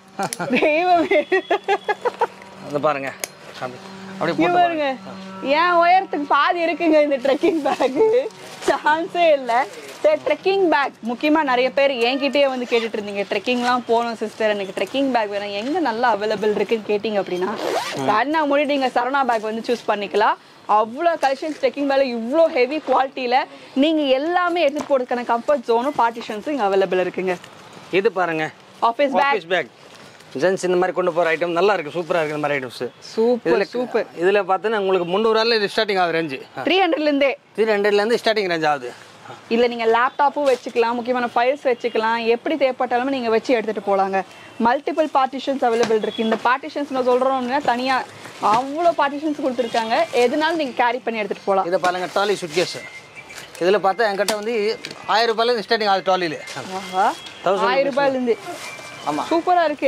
தெய்வமே அதை பாருங்க அப்படி அப்படியே இங்க போட்டு பாருங்க ஏன் உயரத்துக்கு பாதி இருக்குங்க இந்த ட்ரெக்கிங் பேக் சான்ஸே இல்லை சரி ட்ரெக்கிங் பேக் முக்கியமாக நிறைய பேர் என்கிட்டயே வந்து கேட்டுட்டு இருந்தீங்க ட்ரெக்கிங்லாம் போகணும் சிஸ்டர் எனக்கு ட்ரெக்கிங் பேக் வேணும் எங்கே நல்லா அவைலபிள் இருக்குன்னு கேட்டிங்க அப்படின்னா கண்ணா மூடி நீங்கள் சரணா பேக் வந்து சூஸ் பண்ணிக்கலாம் அவ்வளோ கலெக்ஷன்ஸ் ட்ரெக்கிங் பேக்கில் இவ்வளோ ஹெவி குவாலிட்டியில் நீங்கள் எல்லாமே எடுத்துகிட்டு போகிறதுக்கான கம்ஃபர்ட் ஜோனும் பார்ட்டிஷன்ஸும் இங்கே அவைலபிள் இருக்குங்க இது பாருங்க office bag office bag gents இந்த மாதிரி கொண்டு போகிற ஐட்டம் நல்லா இருக்கு சூப்பராக இருக்கு இந்த மாதிரி ஐட்டம்ஸ் சூப்பர் இதில் சூப்பர் இதில் பார்த்தீங்கன்னா உங்களுக்கு முந்நூறுவாயில் இது ஸ்டார்டிங் ஆகுது ரேஞ்சு த்ரீ ஹண்ட்ரட்லேருந்தே த்ரீ ஹண்ட்ரட்லேருந்து ஸ்டார்டிங் ரேஞ்ச் ஆகுது இல்ல நீங்க லேப்டாப்பும் வச்சுக்கலாம் முக்கியமான ஃபைல்ஸ் வச்சுக்கலாம் எப்படி தேவைப்பட்டாலுமே நீங்க வச்சு எடுத்துட்டு போலாங்க மல்டிபிள் பார்ட்டிஷன்ஸ் அவைலபிள் இருக்கு இந்த பார்ட்டிஷன்ஸ் நான் சொல்றோம்னா தனியா அவ்வளோ பார்ட்டிஷன்ஸ் கொடுத்துருக்காங்க எதுனாலும் நீங்க கேரி பண்ணி எடுத்துட்டு போலாம் இதை பாருங்க டாலி சுட்கேஸ் இதில் பார்த்தா என்கிட்ட வந்து ஆயிரம் ரூபாயிலேருந்து ஸ்டார்டிங் ஆகுது டாலியில் ஆஹா ஆயிரம் ரூபாயில இருந்து ஆமாம் சூப்பரா இருக்கு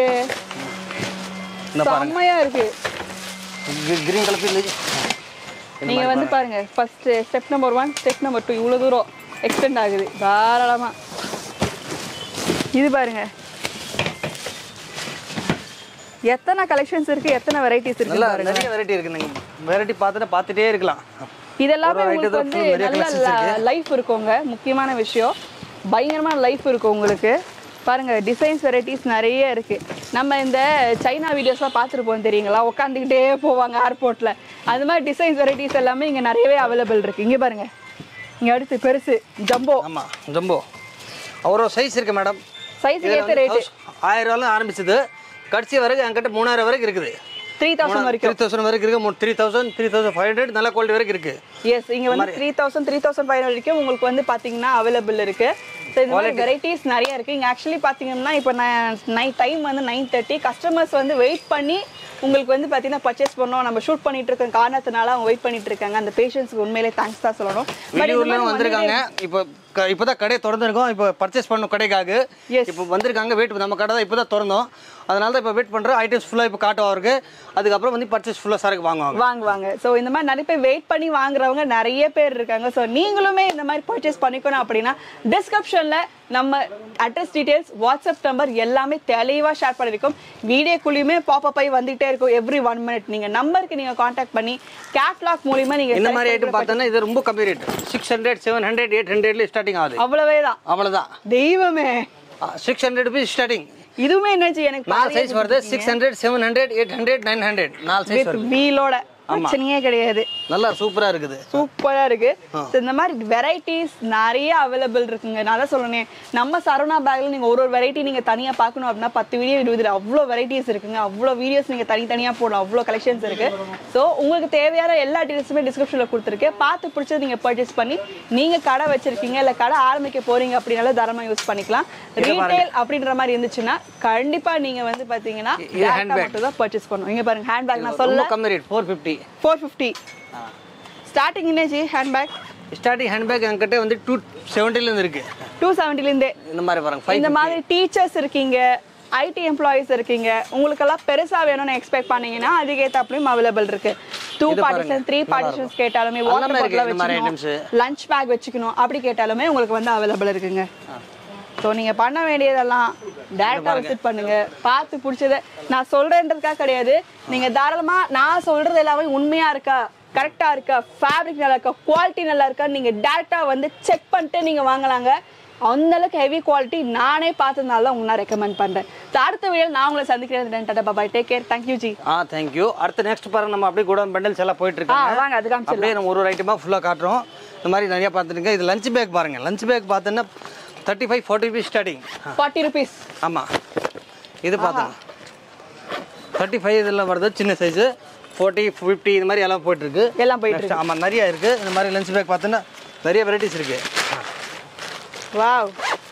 இந்த பாருங்க செம்மையா இருக்கு கிரீன் கலர் இல்லை நீங்க வந்து பாருங்க first step number one step number two இவ்வளவு தூரம் எக்ஸ்டெண்ட் ஆகுது தாராளமா இது பாருங்க எத்தனை கலெக்ஷன்ஸ் இருக்கு எத்தனை வெரைட்டிஸ் இருக்கு நல்லா நிறைய வெரைட்டி இருக்கு நீங்கள் வெரைட்டி பார்த்துட்டு பார்த்துட்டே இருக்கலாம் இதெல்லாமே ஒரு உங்களுக்கு item வந்து full நிறைய நல்ல collections லைஃப் இருக்குங்க முக்கியமான விஷயம் பயங்கரமான லைஃப் இருக்கும் உங்களுக்கு பாருங்க டிசைன்ஸ் வெரைட்டிஸ் நிறைய இருக்கு நம்ம இந்த சைனா வீடியோஸ்லாம் பார்த்துருப்போம் தெரியுங்களா உட்காந்துக்கிட்டே போவாங்க ஏர்போர்ட்ல அந்த மாதிரி டிசைன்ஸ் வெரைட்டிஸ் எல்லாமே இங்க நிறையவே அவைலபிள் இருக்கு இங்க பாருங்க இங்க அடுத்து பெருசு ஜம்போ ஆமாம் ஜம்போ அவரோட சைஸ் இருக்கு மேடம் சைஸ் ஏற்ற ரேட்டு ஆயிரம் ரூபாயில் ஆரம்பிச்சது கடைசி வரைக்கும் என்கிட்ட மூணாயிரம் வரைக்கும் இருக்குது த்ரீ தௌசண்ட் வரைக்கும் த்ரீ தௌசண்ட் வரைக்கும் இருக்கு three thousand three thousand five hundred நல்ல குவாலிட்டி வரைக்கும் இருக்கு எஸ் இங்க வந்து three thousand three thousand five வரைக்கும் உங்களுக்கு வந்து பாத்தீங்கன்னா அவைலபிள் இருக்கு ஸோ இந்த மாதிரி வெரைட்டிஸ் நிறைய இருக்கு இங்க ஆக்சுவலி பாத்தீங்கன்னா இப்போ நைட் டைம் வந்து நைன் தேர்ட்டி கஸ்டமர்ஸ் வந்து வெயிட் பண்ணி உங்களுக்கு வந்து பார்த்தீங்கன்னா பர்ச்சேஸ் பண்ணோம் நம்ம ஷூட் பண்ணிட்டு இருக்க காரணத்தினால அவங்க வெயிட் பண்ணிட்டு இருக்காங்க அந்த பேஷன்ஸ்க்கு உண்மையிலே தேங்க்ஸ் தான் சொல்லணும் But இந்த வெளியூர்லயும் மாதிரி வந்திருக்காங்க இப்போ க- இப்போதான் கடை திறந்துருக்கோம் இப்போ பர்ச்சேஸ் பண்ண கடைக்காக Yes. இப்போ வந்திருக்காங்க வெயிட் நம்ம கடை தான் இப்போ தான் திறந்தோம் அதனால தான் இப்போ வெயிட் பண்ணுறோம் ஐட்டம்ஸ் ஃபுல்லாக இப்போ காட்டுவா இருக்கு அதுக்கப்புறம் வந்து பர்ச்சேஸ் ஃபுல்லாக சரக்கு வாங்குவாங்க வாங்குவாங்க ஸோ இந்த மாதிரி நிறைய பேர் வெயிட் பண்ணி வாங்குறவங்க நிறைய பேர் இருக்காங்க ஸோ நீங்களுமே இந்த மாதிரி பர்ச்சேஸ் பண்ணிக்கணும் அப்படின்னா டிஸ்கிரிப்ஷனில் நம்ம அட்ரஸ் டீடைல்ஸ் வாட்ஸ்அப் நம்பர் எல்லாமே தெளிவாக ஷேர் பண்ணியிருக்கோம் வீடியோக்குள்ளேயுமே பாப்பப் ஆகி வந்துகிட்டே இருக்கும் எவ்ரி ஒன் மினிட் நீங்கள் நம்பருக்கு நீங்கள் காண்டாக்ட் பண்ணி கேட்லாக் மூலியமா நீங்கள் இந்த மாதிரி ஐட்டம் பார்த்தோன்னா இது ரொம்ப கம்மி rate six hundred seven hundred eight ஹண்ட்ரட்ல ஸ்டார்டிங் ஆகுது அவ்வளவே தான் அவ்வளோதான் தெய்வமே சிக்ஸ் ஹண்ட்ரட் ருபீஸ் ஸ்டார்டிங் இதுவுமே என்னாச்சு எனக்கு நாலு சைஸ் வருது six hundred seven hundred eight hundred nine hundred நாலு சைஸ் வருது வீலோட பிரச்சனையே கிடையாது நல்லா சூப்பராக இருக்குது சூப்பரா இருக்கு So, இந்த மாதிரி வெரைட்டிஸ் நிறைய அவைலபிள் இருக்குங்க நான் தான் சொல்லணும் நம்ம சரவணா பேக்ல நீங்க ஒரு ஒரு வெரைட்டி நீங்க தனியா பார்க்கணும் அப்படின்னா பத்து வீடியோ இருபது அவ்வளோ வெரைட்டிஸ் இருக்குங்க அவ்வளோ வீடியோஸ் நீங்க தனித்தனியா போடலாம் அவ்வளோ கலெக்ஷன்ஸ் இருக்கு ஸோ உங்களுக்கு தேவையான எல்லா டீட்டெயில்ஸுமே டிஸ்கிரிப்ஷன்ல கொடுத்துருக்கேன் பார்த்து பிடிச்சது நீங்க பர்ச்சேஸ் பண்ணி நீங்க கடை வச்சிருக்கீங்க இல்ல கடை ஆரம்பிக்க போறீங்க அப்படின்னாலும் தாராளமா யூஸ் பண்ணிக்கலாம் ரீட்டைல் அப்படின்ற மாதிரி இருந்துச்சுன்னா கண்டிப்பா நீங்க வந்து பாத்தீங்கன்னா இது direct ஆ handbag. மட்டும் தான் பர்ச்சேஸ் பண்ணும் இங்க பாருங்க ஹேண்ட்பேக் நான் ரொம்ப சொல்ல கம்மி rate four fifty four fifty starting என்னச்சு ஹேண்ட்பேக் ஸ்டார்டிங் ஹேண்ட்பேக் என்கிட்ட வந்து டூ செவன்ட்டிலேருந்து இருக்கு டூ செவன்ட்டிலேருந்தே இந்த மாதிரி பாருங்க ஃபைவ் இந்த மாதிரி டீச்சர்ஸ் இருக்கீங்க ஐடி எம்ப்ளாயிஸ் இருக்கீங்க உங்களுக்கெல்லாம் பெருசா வேணும்னு எக்ஸ்பெக்ட் பண்ணீங்கன்னா அதுக்கேற்றாப்புலையும் அவைலபிள் இருக்கு டூ இது பாருங்க. பார்ட்டிஷன் த்ரீ பார்ட்டிஷன்ஸ் கேட்டாலுமே வாட்டர் எல்லாமே இருக்கு பாட்டில் இந்த மாதிரி வச்சுக்கணும் லஞ்ச் பேக் வச்சுக்கணும் அப்படி கேட்டாலுமே உங்களுக்கு வந்து அவைலபிள் இருக்குங்க ஸோ நீங்க பண்ண வேண்டியதெல்லாம் டேரக்டா விசிட் பண்ணுங்க பார்த்து பிடிச்சத நான் சொல்றேன்றதுக்காக கிடையாது நீங்க தாராளமா நான் சொல்றது எல்லாமே உண்மையா இருக்கா கரெக்டா இருக்கா ஃபேப்ரிக் நல்லா இருக்கா குவாலிட்டி நல்லா இருக்கா நீங்க டேரக்டா வந்து செக் பண்ணிட்டு நீங்க வாங்கலாங்க அந்த அளவுக்கு ஹெவி குவாலிட்டி நானே பார்த்ததுனால தான் உங்களுக்கு நான் ரெக்கமெண்ட் பண்றேன் So, அடுத்த வீடியோ நான் உங்களை சந்திக்கிறேன் tata bye bye take care thank you ji ஆ தேங்க்யூ அடுத்து நெக்ஸ்ட் பாருங்க நம்ம அப்படியே கூட பண்டல்ஸ் எல்லாம் போயிட்டு ஆ இருக்காங்க வாங்க அது காமிச்சிடலாம் அப்படியே நம்ம ஒரு ஒரு ஐட்டமாக ஃபுல்லாக காட்டுறோம் இந்த மாதிரி நிறைய பார்த்துருங்க இது லஞ்ச் பேக் பாருங்க லஞ்ச் பேக் பார்த்தோன்னா thirty five forty rupees starting forty rupees ஆமாம் இது பார்த்துங்க தேர்ட்டி ஃபைவ் இதெல்லாம் வருது சின்ன சைஸு ஃபோர்ட்டி ஃபிஃப்டி இது மாதிரி எல்லாம் போயிட்டுருக்கு எல்லாம் போயிட்டு இருக்கு ஆமாம் நிறைய இருக்குது இந்த மாதிரி லஞ்ச் பேக் பார்த்தோன்னா நிறைய வெரைட்டிஸ் இருக்குது வாவ்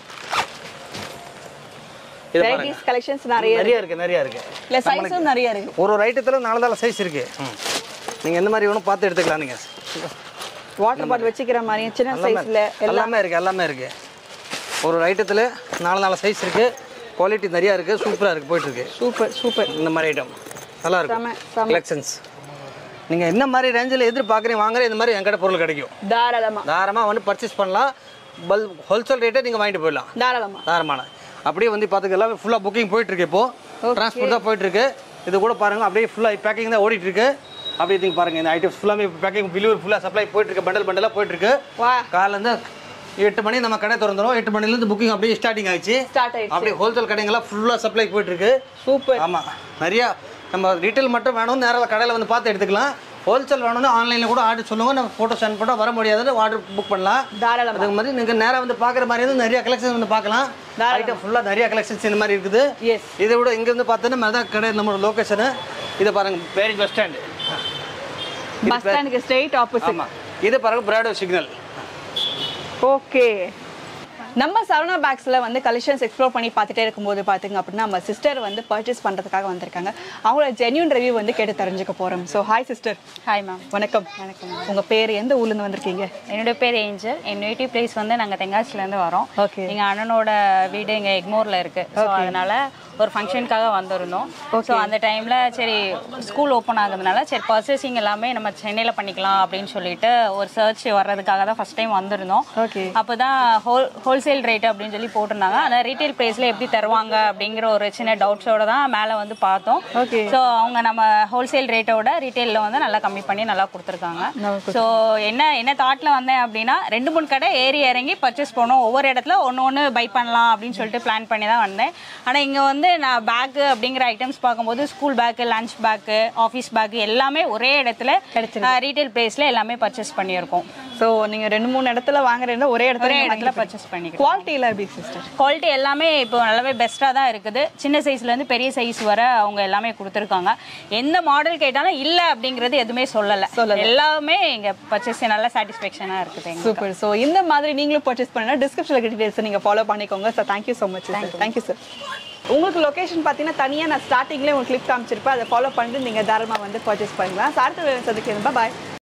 இது பாருங்க வெரைட்டிஸ் கலெக்ஷன்ஸ் நிறைய இருக்கு. நிறைய இருக்குது நிறைய இருக்குது இல்ல சைஸும் நிறைய இருக்கு ஒரு ஒரு ஐட்டத்தில் நாலு நாலு சைஸ் இருக்குது ம் நீங்கள் எந்த மாதிரி வேணும் பார்த்து எடுத்துக்கலாம் நீங்கள் வாட்டர் பாட்டில் வச்சுக்கிற மாதிரி சின்ன சைஸ்ல எல்லாமே இருக்குது எல்லாமே இருக்குது ஒரு ஒரு ஐட்டத்தில் நாலு நாலு சைஸ் இருக்குது குவாலிட்டி நிறையா இருக்குது சூப்பராக இருக்குது போயிட்டுருக்கு சூப்பர் சூப்பர் இந்த மாதிரி ஐட்டம் நல்லா செம, இருக்கும் செம. கலெக்ஷன்ஸ் நீங்கள் என்ன மாதிரி ரேஞ்சில் எதிர்பார்க்குறீங்க வாங்குற இந்த மாதிரி என்கிட்ட பொருள் கிடைக்கும் தாராளமா தாராளமாக வந்து பர்ச்சேஸ் பண்ணலாம் பல் ஹோல்சேல் ரேட்டே நீங்கள் வாங்கிட்டு போயிடலாம் தாராளமா தாராளமான அப்படியே வந்து பார்த்துக்க எல்லாமே ஃபுல்லாக புக்கிங் போயிட்டுருக்கு இப்போது ட்ரான்ஸ்போர்ட் தான் போயிட்டுருக்கு இது கூட பாருங்கள் அப்படியே ஃபுல்லாக பேக்கிங் தான் ஓடிட்டு இருக்கு அப்படியே நீங்கள் பாருங்கள் இந்த ஐட்டம்ஸ் ஃபுல்லாமே பேக்கிங் வெளியூர் ஃபுல்லாக சப்ளை போயிட்டுருக்கு பண்டல் பண்டலாக போயிட்டுருக்கு வா காலையிலேருந்து எட்டு மணி நம்ம கடை திறந்துரும் எட்டு மணிலேருந்து புக்கிங் அப்படியே ஸ்டார்டிங் ஆயிடுச்சு ஸ்டார்ட் ஆயிடுச்சு அப்படியே ஹோல்சேல் கடைங்கெல்லாம் ஃபுல்லாக சப்ளை போயிட்டுருக்கு சூப்பர் ஆமாம் நிறையா நம்ம ரீட்டைல் மட்டும் வேணும் நேராக கடையில் வந்து பார்த்து எடுத்துக்கலாம் ஹோல்சேல் வேணும்னு ஆன்லைனில் கூட ஆர்டர் சொல்லுங்க நம்ம ஃபோட்டோ சென்ட் பண்ணால் வர முடியாதுன்னு ஆர்டர் புக் பண்ணலாம் தாராளமா அதுக்கு மாதிரி நீங்கள் நேராக வந்து பார்க்குற மாதிரி வந்து நிறைய கலெக்ஷன்ஸ் வந்து பார்க்கலாம் ஐட்டம் ஃபுல்லாக நிறைய கலெக்ஷன்ஸ் இந்த மாதிரி இருக்குது எஸ் இதை விட இங்கேருந்து பார்த்தோன்னா மெதான் கடை நம்மளோட லொக்கேஷனு இதை பாருங்க பேரிஜ் பஸ் ஸ்டாண்டு பஸ் ஸ்டாண்டுக்கு ஸ்ட்ரெயிட் ஆப்போசிட் ஆமாம் இது பாருங்க பிராடோ சிக்னல் ஓகே நம்ம சரவணா பேக்ஸில் வந்து கலெக்ஷன்ஸ் எக்ஸ்ப்ளோர் பண்ணி பார்த்துட்டே இருக்கும்போது பார்த்தீங்க அப்படின்னா நம்ம சிஸ்டர் வந்து பர்ச்சேஸ் பண்ணுறதுக்காக வந்திருக்காங்க அவங்களோட ஜென்யூன் ரிவ்யூ வந்து கேட்டு தெரிஞ்சுக்க போகிறோம் so hi sister hi ma'am வணக்கம் வணக்கம் உங்கள் பேர் எந்த ஊர்லேருந்து வந்திருக்கீங்க என்னோட பேர் ஏஞ்சல் என் நேட்டிவ் பிளேஸ் வந்து நாங்கள் தெங்காசிலேருந்து வரோம் Okay. எங்கள் அண்ணனோட வீடு இங்கே எக்மோரில் இருக்குது ஸோ அதனால ஒரு ஃபங்க்ஷனுக்காக வந்திருந்தோம் ஸோ அந்த டைமில் சரி ஸ்கூல் ஓப்பன் ஆகுறதுனால சரி பர்ச்சேசிங் எல்லாமே நம்ம சென்னையில் பண்ணிக்கலாம் அப்படின்னு சொல்லிட்டு ஒரு சர்ச் வர்றதுக்காக தான் ஃபஸ்ட் டைம் வந்திருந்தோம் ஓகே அப்போ தான் ஹோல் ஹோல்சேல் ரேட் அப்படின்னு சொல்லி போட்டிருந்தாங்க ஆனால் ரீட்டைல் ப்ரைஸில் எப்படி தருவாங்க அப்படிங்கிற ஒரு சின்ன டவுட்ஸோட தான் மேலே வந்து பார்த்தோம் ஓகே ஸோ அவங்க நம்ம ஹோல்சேல் ரேட்டோட ரீட்டைலில் வந்து நல்லா கம்மி பண்ணி நல்லா கொடுத்துருக்காங்க ஸோ என்ன என்ன தாட்டில் வந்தேன் அப்படின்னா ரெண்டு மூணு கடை ஏறி இறங்கி பர்ச்சேஸ் பண்ணோம் ஒவ்வொரு இடத்துல ஒன்று ஒன்று பை பண்ணலாம் அப்படின்னு சொல்லிட்டு பிளான் பண்ணி தான் வந்தேன் ஆனால் இங்கே வந்து நான் பேக்கு அப்படிங்கிற ஐட்டம்ஸ் பார்க்கும்போது school bag lunch bag office bag எல்லாமே ஒரே இடத்துல ரீட்டைல் ப்ரைஸில் எல்லாமே பர்ச்சேஸ் பண்ணியிருக்கோம் ஸோ நீங்கள் ரெண்டு மூணு இடத்துல வாங்குறீங்க ஒரே இடத்துல ஒரே நீங்க இடத்துல வாங்கிக்கிறீங்க. பர்ச்சேஸ் பண்ணிக்கிறோம் குவாலிட்டியில் எப்படி சிஸ்டர் குவாலிட்டி எல்லாமே இப்போ நல்லாவே பெஸ்ட்டாக தான் இருக்குது சின்ன சைஸ்லேருந்து பெரிய சைஸ் வர அவங்க எல்லாமே கொடுத்துருக்காங்க எந்த மாடல் கேட்டாலும் இல்லை அப்படிங்கிறது எதுவுமே சொல்லலை சொல்லல. எல்லாமே இங்கே பர்ச்சேஸ் நல்ல சாட்டிஸ்ஃபேக்ஷனாக இருக்குது எங்களுக்கு சூப்பர் ஸோ இந்த மாதிரி நீங்களும் பர்ச்சேஸ் பண்ணா டிஸ்கிரிப்ஷனில் டீடைல்ஸ் நீங்கள் ஃபாலோ பண்ணிக்கோங்க sir thank you so much sir thank you sir உங்களுக்கு லொகேஷன் பார்த்தீங்கன்னா தனியாக நான் ஸ்டார்டிங்லேயே உங்களுக்கு கிளிப் காமிச்சிருப்பேன் அதை ஃபாலோ பண்ணிட்டு நீங்கள் தாராளமாக வந்து பர்ச்சேஸ் பண்ணலாம் அடுத்த சந்திக்கிறேன் பாய்